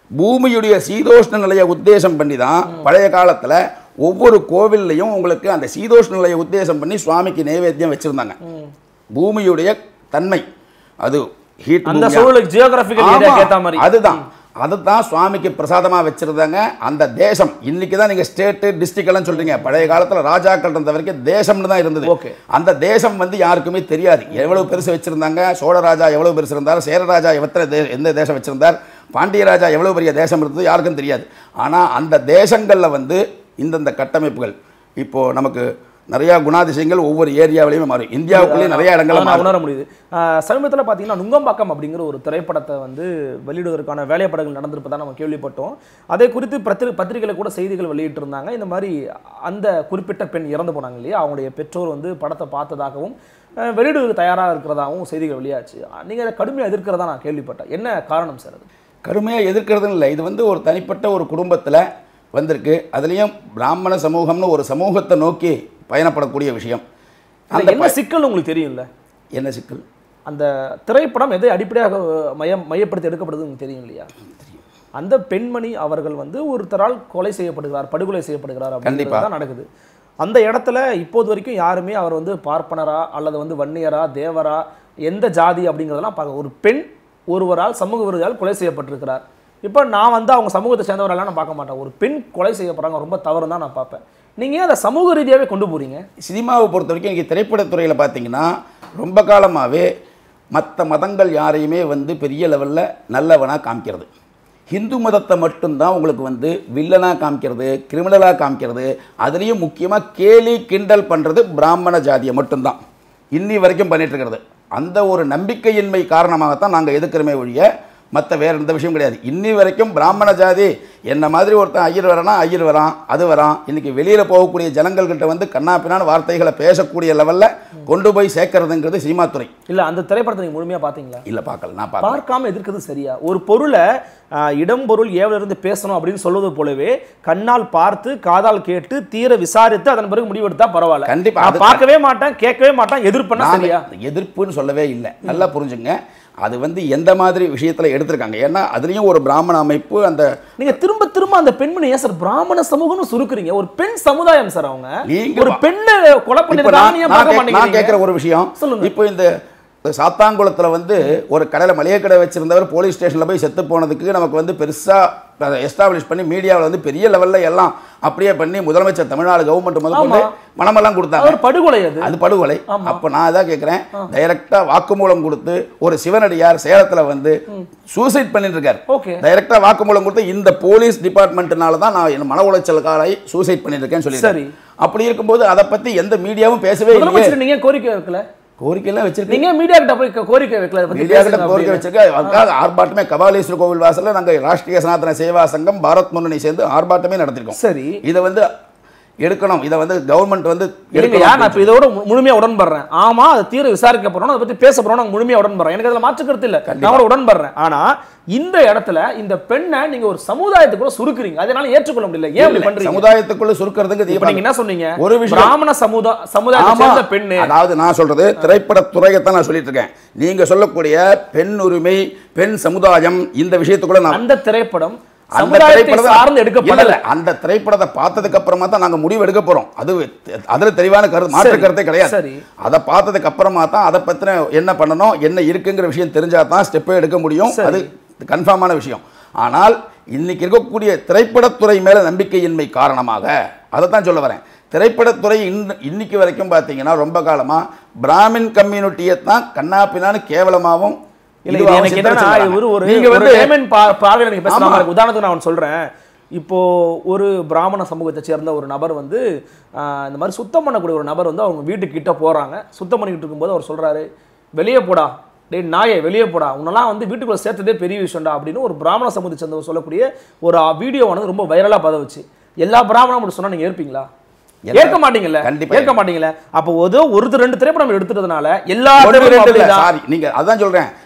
பூமியுடைய சீதோஷ்ண நிலையை உத்தேசம் பண்ணி தான் பழைய காலத்துல ஒவ்வொரு கோவில்லையும் உங்களுக்கு அந்த சீதோஷ்ண நிலையை உத்தேசம் பண்ணி சுவாமிக்கு நைவேத்தியம் வச்சிருந்தாங்க பூமியுடைய தன்மை அது ஹீட் அந்த சூழலுக்கு ஜியோகிராபிக்கல் ஏரியாக்கு ஏத்த மாதிரி அதுதான் அதுதான் சுவாமிக்கு பிரசாதமா வச்சிருந்தாங்க அந்த தேசம் இன்னைக்கு தான் நீங்க ஸ்டேட் டிஸ்ட்ரிக்ட் எல்லாம் சொல்றீங்க பழைய காலத்துல ராஜாக்கள் இருந்த வரைக்கும் தேசம்னு தான் இருந்தது Okay. அந்த தேசம் வந்து யாருக்குமே தெரியாது எவ்வளவு பெருசு வச்சிருந்தாங்க சோழராஜா எவ்வளவு பெருசு இருந்தார் சேரராஜா எத்தனை தே எந்த தேசம் வச்சிருந்தார் பாண்டியராஜா எவ்வளவு பெரிய தேசம் இருந்தது யாருக்கும் தெரியாது ஆனா அந்த தேசங்கள்ல வந்து இந்தந்த கட்டமைப்புகள் இப்போ நமக்கு நிறைய குணாதிசயங்கள் ஒவ்வொரு ஏரியாவிலையுமே மாறும் இந்தியாவுக்குள்ளேயே நிறைய இடங்கள்ல அதை நான் மாறும் உணர முடியுது ஆஹ் சமீபத்துல பார்த்தீங்கன்னா நுங்கம்பாக்கம் அப்படிங்கிற ஒரு திரைப்படத்தை வந்து வெளியிடுவதற்கான வேலைப்படங்கள் நடந்திருப்பதா நம்ம கேள்விப்பட்டோம் அதை குறித்து பத்திரி பத்திரிகையில் கூட செய்திகள் வெளியிட்டிருந்தாங்க இந்த மாதிரி அந்த குறிப்பிட்ட பெண் இறந்து போனாங்க இல்லையா அவங்களுடைய பெற்றோர் வந்து படத்தை பார்த்ததாகவும் ஆஹ் வெளியிடுவதற்கு தயாராக இருக்கிறதாகவும் செய்திகள் வெளியாச்சு நீங்கள் அதை கடுமையாக எதிர்க்கிறதா நான் கேள்விப்பட்டேன் என்ன காரணம் சார் அது கடுமையாக எதிர்க்கிறதுன்னு இல்லை இது வந்து ஒரு தனிப்பட்ட ஒரு குடும்பத்தில் வந்திருக்கு அதுலேயும் பிராமண சமூகம்னு ஒரு சமூகத்தை நோக்கி பயணப்படக்கூடிய விஷயம் இதுல அந்த என்ன சிக்கல் உங்களுக்கு தெரியும்ல ப- என்ன சிக்கல் அந்த திரைப்படம் எதை அடிப்படையாக மையம் மையப்படுத்தி எடுக்கப்படுது உங்களுக்கு தெரியும் இல்லையா அந்த பெண்மணி அவர்கள் வந்து ஒருத்தரால் கொலை செய்யப்படுகிறார் படுகொலை செய்யப்படுகிறார் கண்டிப்பா. அப்படிங்கிறது தான் நடக்குது அந்த இடத்துல இப்போது வரைக்கும் யாருமே அவர் வந்து பார்ப்பனரா அல்லது வந்து வன்னியரா தேவரா எந்த ஜாதி அப்படிங்கிறதெல்லாம் பார்க்க ஒரு பெண் ஒருவரால் சமூக விரோதியால் கொலை செய்யப்பட்டிருக்கிறார் இப்போ நான் வந்து அவங்க சமூகத்தை சேர்ந்தவரெல்லாம் நான் பார்க்க மாட்டேன் ஒரு பெண் கொலை செய்யப்படுறாங்க ரொம்ப தவறு தான் நான் பார்ப்பேன் நீங்கள் ஏன் அதை சமூக ரீதியாகவே கொண்டு போறீங்க சினிமாவை பொறுத்த வரைக்கும் இங்கே திரைப்படத்துறையில் பார்த்தீங்கன்னா ரொம்ப காலமாகவே மற்ற மதங்கள் யாரையுமே வந்து பெரிய லெவலில் நல்லவனாக காமிக்கிறது ஹிந்து மதத்தை மட்டும்தான் உங்களுக்கு வந்து வில்லனாக காமிக்கிறது கிரிமினலாக காமிக்கிறது அதுலேயும் முக்கியமாக கேலி கிண்டல் பண்ணுறது பிராமண ஜாதியை மட்டும்தான் இன்னி வரைக்கும் பண்ணிட்டு இருக்கிறது அந்த ஒரு நம்பிக்கையின்மை காரணமாகத்தான் நாங்கள் எதுக்குறமே ஒழிய மற்ற வேற எந்த விஷயம் கிடையாது இன்னி வரைக்கும் பிராமண ஜாதி என்ன மாதிரி ஒருத்தன் ஐயர் வரானா ஐயர் வரான் அது வரான் இன்னைக்கு வெளியில் போகக்கூடிய ஜனங்கள்கிட்ட வந்து கண்ணாப்பினான வார்த்தைகளை பேசக்கூடிய லெவலில் கொண்டு போய் சேர்க்கறதுங்கிறது சினிமா துறை இல்லை அந்த திரைப்படத்தை நீங்கள் முழுமையாக பார்த்தீங்களா இல்லை பார்க்கல நான் பார்க்கல பார்க்காம எதிர்க்கிறது சரியா ஒரு பொருளை ஆஹ், இடம் பொருள் ஏவல இருந்து பேசணும் அப்படின்னு சொல்வது போலவே கண்ணால் பார்த்து காதால் கேட்டு தீர விசாரித்து அதன் பிறகு முடிவெடுத்தா பரவாயில்ல கண்டிப்பா, நான் அது- பார்க்கவே மாட்டேன் கேட்கவே மாட்டேன் எதிர்ப்பண்ணா சரியா நான் எதிர்ப்புன்னு சொல்லவே இல்லை நல்லா புரிஞ்சுங்க அது வந்து எந்த மாதிரி விஷயத்தில் எடுத்திருக்காங்க ஏன்னா அதுலேயும் ஒரு பிராமண அமைப்பு அந்த நீங்க திரும்ப திரும்ப அந்த பெண்மணி ஏன் சார் பிராமண சமூகம்னு சுருக்குறீங்க ஒரு பெண் சமுதாயம் சார் அவங்க நீங்க ஒரு பா- பெண்ணை கொலை இப்போ பண்ணிருக்காங்க நான் நீங்க நான் பார்க்க கேக்- நான் மாட்டேங்கிறீங்க கேட்குற ஒரு விஷயம் சொல்லுங்க. இப்போ இந்த இந்த சாத்தாங்குளத்தில் வந்து ஒரு கடையில் மளிகை கடை வச்சிருந்தவர் போலீஸ் ஸ்டேஷனில் போய் செத்து போனதுக்கு நமக்கு வந்து பெருசாக எஸ்டாப்ளிஷ் பண்ணி மீடியாவில் வந்து பெரிய லெவலில் எல்லாம் அப்படியே பண்ணி முதலமைச்சர் தமிழ்நாடு கவர்மெண்ட் முதற்கொண்டு ஆமா. மனமெல்லாம் கொடுத்தாங்க அவர் படுகொலை அது அது படுகொலை அப்போ நான் அதான் கேட்குறேன் டைரக்டா வாக்குமூலம் கொடுத்து ஒரு சிவனடியார் சேலத்துல வந்து சூசைட் பண்ணிட்டு இருக்காரு ஓகே டைரக்டா வாக்குமூலம் கொடுத்து இந்த போலீஸ் டிபார்ட்மெண்ட்னால தான் நான் என் மன உளைச்சலுக்காரை சூசைட் பண்ணிட்டு இருக்கேன்னு சொல்லி சரி. அப்படி இருக்கும்போது அதை பத்தி எந்த மீடியாவும் பேசவே இல்லையே முதலமைச்சர் நீங்க கோரிக்கை வைக்கல கோரிக்கையெல்லாம் வச்சிருக்கீங்க நீங்க மீடியா கிட்ட போய் கோரிக்கை வைக்கல அதை பத்தி மீடியா கிட்ட பேசுங்க கோரிக்கை அப்படின்னு. வச்சிருக்க அதுக்காக ஆர்ப்பாட்டமே கபாலீஸ்வரர் கோவில் வாசல்ல நாங்க ராஷ்டிரிய சனாதன சேவா சங்கம் பாரத் முன்னணி சேர்ந்து ஆர்ப்பாட்டமே நடத்திருக்கோம் சரி இதை வந்து எடுக்கணும் இதை வந்து கவர்மெண்ட் வந்து இல்லைங்க எடுக்கணும் நான் இப்போ இதோட மு- முழுமையா உடன்படுறேன் ஆமா அதை தீர விசாரிக்க போறோம் அதை பத்தி பேச போறோம் நான் முழுமையா உடன்படுறேன் எனக்கு அதுல மாற்று கருத்து இல்ல நான் கூட உடன்படுறேன் ஆனா இந்த இடத்துல இந்த பெண்ணை நீங்க ஒரு சமுதாயத்துக்குள்ள சுருக்குறீங்க அதனால ஏற்றுக்கொள்ள முடியல ஏன் இப்படி பண்றீங்க சமுதாயத்துக்குள்ள சுருக்கிறதுக்கு இப்ப தீபா நீங்க என்ன சொன்னீங்க ஒரு விஷயம். பிராமண சமுதா சமுதாயத்தை ஆமா. சேர்ந்த பெண்ணு அதாவது நான் சொல்றது திரைப்படத் துறையைத்தான் நான் சொல்லிட்டு இருக்கேன் நீங்க சொல்லக்கூடிய பெண் உரிமை பெண் சமுதாயம் இந்த விஷயத்துக்குள்ள நான் அந்த திரைப்படம் அந்த சமுதாயத்தை திரைப்படத்தை- சார்ந்து இல்ல, எடுக்கப்படல இல்ல, அந்த திரைப்படத்தை பார்த்ததுக்கு அப்புறமா தான் நாங்க முடிவு எடுக்க போறோம் அது அதுல தெளிவான கருத்து மாற்று சரி, கருத்தே கிடையாது சரி. அதை பார்த்ததுக்கு அப்புறமா தான் அதை பத்தின என்ன பண்ணணும் என்ன இருக்குங்கிற விஷயம் தெரிஞ்சா தான் ஸ்டெப்பே எடுக்க முடியும் சரி. அது கன்ஃபார்மான விஷயம் ஆனால் இன்னைக்கு இருக்கக்கூடிய திரைப்படத்துறை மேல நம்பிக்கையின்மை காரணமாக அதை தான் சொல்ல வரேன் திரைப்படத்துறை இன்ன- இன்னைக்கு வரைக்கும் பார்த்தீங்கன்னா ரொம்ப காலமா பிராமின் கம்யூனிட்டியை தான் கண்ணாப்பினான்னு கேவலமாகவும் இல்ல இது இதுவாகவும் எனக்கு என்னன்னா சித்தரிச்சு இவரு ஒரு நீங்க ஒரு வந்து layman பா- பார்வையில நீங்க பேசலாம் ஆமா. பாருங்க. உதாரணத்துக்கு நான் ஒண்ணு சொல்றேன் இப்போ ஒரு பிராமண சமூகத்தை சேர்ந்த ஒரு நபர் வந்து ஆஹ், இந்த மாதிரி சுத்தம் பண்ணக்கூடிய ஒரு நபர் வந்து அவங்க வீட்டுக்கு கிட்ட போறாங்க சுத்தம் பண்ணிக்கிட்டு இருக்கும்போது அவர் சொல்றாரு வெளியே போடா டேய் நாயே வெளியே போடா உன்னெல்லாம் வந்து வீட்டுக்குள்ள சேர்த்ததே பெரிய விஷயம்டா அப்படின்னு ஒரு பிராமண சமூகத்தை சேர்ந்தவர் சொல்லக்கூடிய ஒரு வீடியோவானது ரொம்ப வைரலா பதவுச்சு எல்லா பிராமணம் அப்படி சொன்னா நீங்க ஏற்பீங்களா எல்லா- ஏற்க மாட்டீங்கல்ல கண்டிப்பா ஏற்க மாட்டீங்கல்ல அப்போ ஏதோ ஒரு ரெண்டு திரைப்படம் எடுத்துட்டதுனால எல்லா ஒன்று திரைப்படம் ரெண்டு இல்ல, அப்படிதான். சாரி நீங்க அதான் சொல்றேன்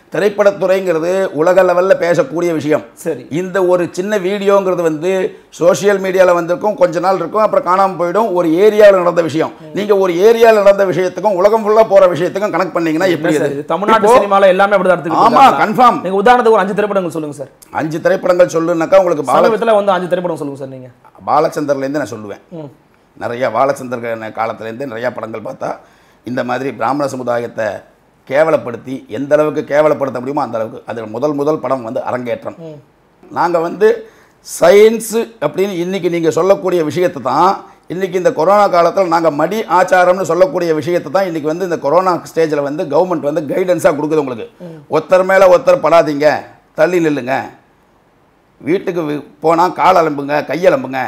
திரைப்படத்துறைங்கிறது உலக லெவலில் பேசக்கூடிய விஷயம் சரி இந்த ஒரு சின்ன வீடியோங்கிறது வந்து சோஷியல் மீடியாவில் வந்திருக்கும் கொஞ்ச நாள் இருக்கும் அப்புறம் காணாமல் போயிடும் ஒரு ஏரியாவில் நடந்த விஷயம் நீங்க ஒரு ஏரியாவில் நடந்த விஷயத்துக்கும் உலகம் ஃபுல்லாக போற விஷயத்துக்கும் கனெக்ட் பண்ணீங்கன்னா எப்படி சார் அது? இது தமிழ்நாட்டு இப்போ- சினிமால எல்லாமே அப்படிதான் எடுத்துக்கிட்டு ஆமா இருக்காங்களா? கன்ஃபார்ம் நீங்க உதாரணத்துக்கு ஒரு அஞ்சு திரைப்படங்கள் சொல்லுங்க சார் அஞ்சு திரைப்படங்கள் சொல்லுனாக்கா உங்களுக்கு பால சமீபத்துல வந்து அஞ்சு திரைப்படம் சொல்லுங்க சார் நீங்க பாலச்சந்தர்லேருந்து நான் சொல்லுவேன் ம். நிறைய பாலச்சந்தர் காலத்துலேருந்து நிறைய படங்கள் பார்த்தா இந்த மாதிரி பிராமண சமுதாயத்தை கேவலப்படுத்தி எந்த அளவுக்கு கேவலப்படுத்த முடியுமோ அந்த அளவுக்கு அது முதல் முதல் படம் வந்து அரங்கேற்றம் நாங்கள் வந்து சயின்ஸு அப்படின்னு இன்னைக்கு நீங்கள் சொல்லக்கூடிய விஷயத்தை தான் இன்றைக்கி இந்த கொரோனா காலத்தில் நாங்கள் மடி ஆச்சாரம்னு சொல்லக்கூடிய விஷயத்தை தான் இன்றைக்கி வந்து இந்த கொரோனா ஸ்டேஜில் வந்து கவர்மெண்ட் வந்து கைடன்ஸாக கொடுக்குது உங்களுக்கு ஒருத்தர் மேலே ஒருத்தர் படாதீங்க தள்ளி நில்லுங்க வீட்டுக்கு போனால் கால் அலம்புங்க கையலம்புங்க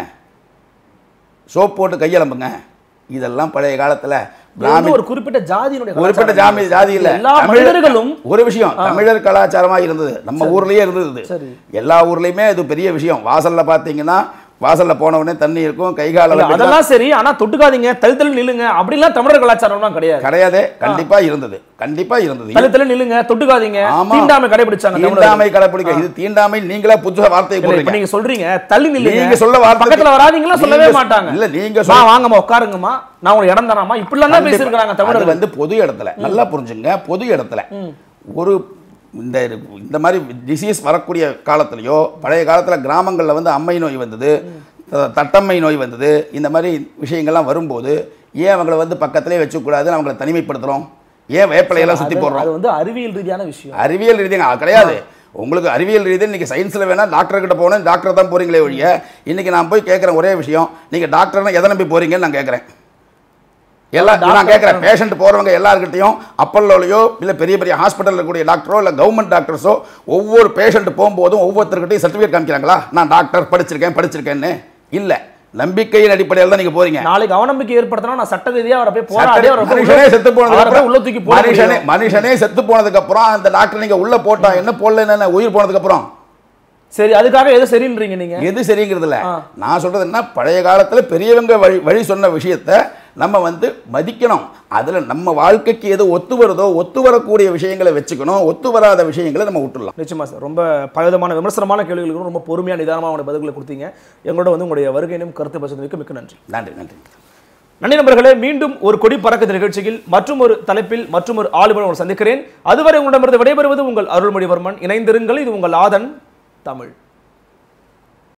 சோப் போட்டு கையலம்புங்க இதெல்லாம் பழைய காலத்தில் இது வந்து ஒரு குறிப்பிட்ட ஜாதியினுடைய குறிப்பிட்ட கலாச்சாரம் ஜாமி ஜாதி இல்ல எல்லா தமிழர் மனிதர்களும் ஒரு விஷயம் தமிழர் கலாச்சாரமா இருந்தது நம்ம ஊர்லயே இருந்தது இது. சரி. எல்லா ஊர்லயுமே இது பெரிய விஷயம் வாசல்ல பாத்தீங்கன்னா வாசல்ல போன உடனே தண்ணி இருக்கும் கை கால இல்ல, அதெல்லாம் சரி ஆனா தொட்டுக்காதீங்க தள்ளி தள்ளி நில்லுங்க அப்படிலாம் தமிழர் கலாச்சாரம்லாம் கிடையாது கிடையாதே கண்டிப்பா இருந்தது கண்டிப்பா இருந்தது தள்ளி தள்ளி நில்லுங்க தொட்டுக்காதீங்க ஆமா. தீண்டாமை கடைபிடிச்சாங்க தமிழர்கள். தீண்டாமை கடைப்பிடிக்க இது தீண்டாமை நீங்களா புதுசா வார்த்தையை இல்ல, இப்ப போடுறீங்க நீங்க சொல்றீங்க தள்ளி நில்லுங்க நீங்க சொல்ல வார்த்தை பக்கத்துல வராதீங்களா சொல்லவே நீங்க- மாட்டாங்க இல்ல நீங்க மா சொல்ல வாங்கம்மா உட்காருங்கம்மா நான் உங்களுக்கு இடம் தராமா இப்படிலாம் தான் பேசியிருக்காங்க அது தமிழர்கள் வந்து பொது இடத்துல நல்லா புரிஞ்சுங்க பொது இடத்துல ஒரு இந்த இந்த மாதிரி டிசீஸ் வரக்கூடிய காலத்துலயோ பழைய காலத்துல கிராமங்கள்ல வந்து அம்மை நோய் வந்தது த- தட்டம்மை நோய் வந்தது இந்த மாதிரி விஷயங்கள்லாம் வரும்போது ஏன் அவங்கள வந்து பக்கத்திலே வச்சுக்கூடாதுன்னு அவங்கள தனிமைப்படுத்துறோம் ஏன் வேப்பிலையெல்லாம் சுத்தி அது- போடுறோம் அது வந்து அறிவியல் ரீதியான விஷயம் அறிவியல் ரீதியாக அது கிடையாது உங்களுக்கு அறிவியல் ரீதியில் இன்னைக்கு சயின்ஸில் வேணா டாக்டர் கிட்ட போனேன் டாக்டர் தான் போறீங்களே ஒழிய இன்னைக்கு நான் போய் கேட்குற ஒரே விஷயம் நீங்க டாக்டர்னா எதை நம்பி போறீங்கன்னு நான் கேட்குறேன் எல்லா நான் கேட்குறேன் பேஷண்ட் போகிறவங்க எல்லாருக்கிட்டையும் அப்பல்லோலையோ இல்லை பெரிய பெரிய ஹாஸ்பிட்டலில் இருக்கக்கூடிய டாக்டரோ இல்லை கவர்மெண்ட் டாக்டர்ஸோ ஒவ்வொரு பேஷண்ட் போகும்போதும் ஒவ்வொருத்தர்கிட்டையும் சர்டிஃபிகேட் காமிக்கிறாங்களா நான் டாக்டர் படிச்சிருக்கேன் படிச்சிருக்கேன்னு இல்லை நம்பிக்கையின் அடிப்படையில் தான் நீங்கள் போறீங்க நாளைக்கு அவநம்பிக்கை ஏற்படுத்தினா நான் சட்ட ரீதியா அவரை போய் போராடி அவரை போய் மனுஷனே செத்து போனதுக்கு அவரை போய் அப்புறம் உள்ள தூக்கி போட மனுஷனே முடியும். மனுஷனே செத்து போனதுக்கு அப்புறம் அந்த டாக்டர் நீங்க உள்ள போட்டா என்ன போடல என்ன உயிர் போனதுக்கு அப்புறம் சரி அதுக்காக எது சரின்றீங்க நீங்க எது சரிங்கிறது இல்ல ஆ. நான் சொல்றது என்ன பழைய காலத்துல பெரியவங்க வழி வழி சொன்ன விஷயத்த நம்ம வந்து மதிக்கணும் அதுல நம்ம வாழ்க்கைக்கு எது ஒத்து வருதோ ஒத்து வரக்கூடிய விஷயங்களை வச்சுக்கணும் ஒத்து வராத விஷயங்களை நம்ம விட்டுடலாம் நிச்சயமா சார் ரொம்ப பலவிதமான விமர்சனமான கேள்விகளுக்கும் ரொம்ப பொறுமையா நிதானமா உங்களுடைய பதில்களை கொடுத்தீங்க எங்களோட வந்து உங்களுடைய வருகையினும் கருத்து பசங்களுக்கு மிக்க நன்றி நன்றி நன்றி நன்றி நண்பர்களே மீண்டும் ஒரு கொடி பறக்குது நிகழ்ச்சியில் மற்றும் ஒரு தலைப்பில் மற்றும் ஒரு ஆளுநர் உங்களை சந்திக்கிறேன் அதுவரை உங்களிடமிருந்து விடைபெறுவது உங்கள் அருள்மொழிவர்மன் இணைந்திருங்கள் இது உங்கள் ஆதன் தமிழ்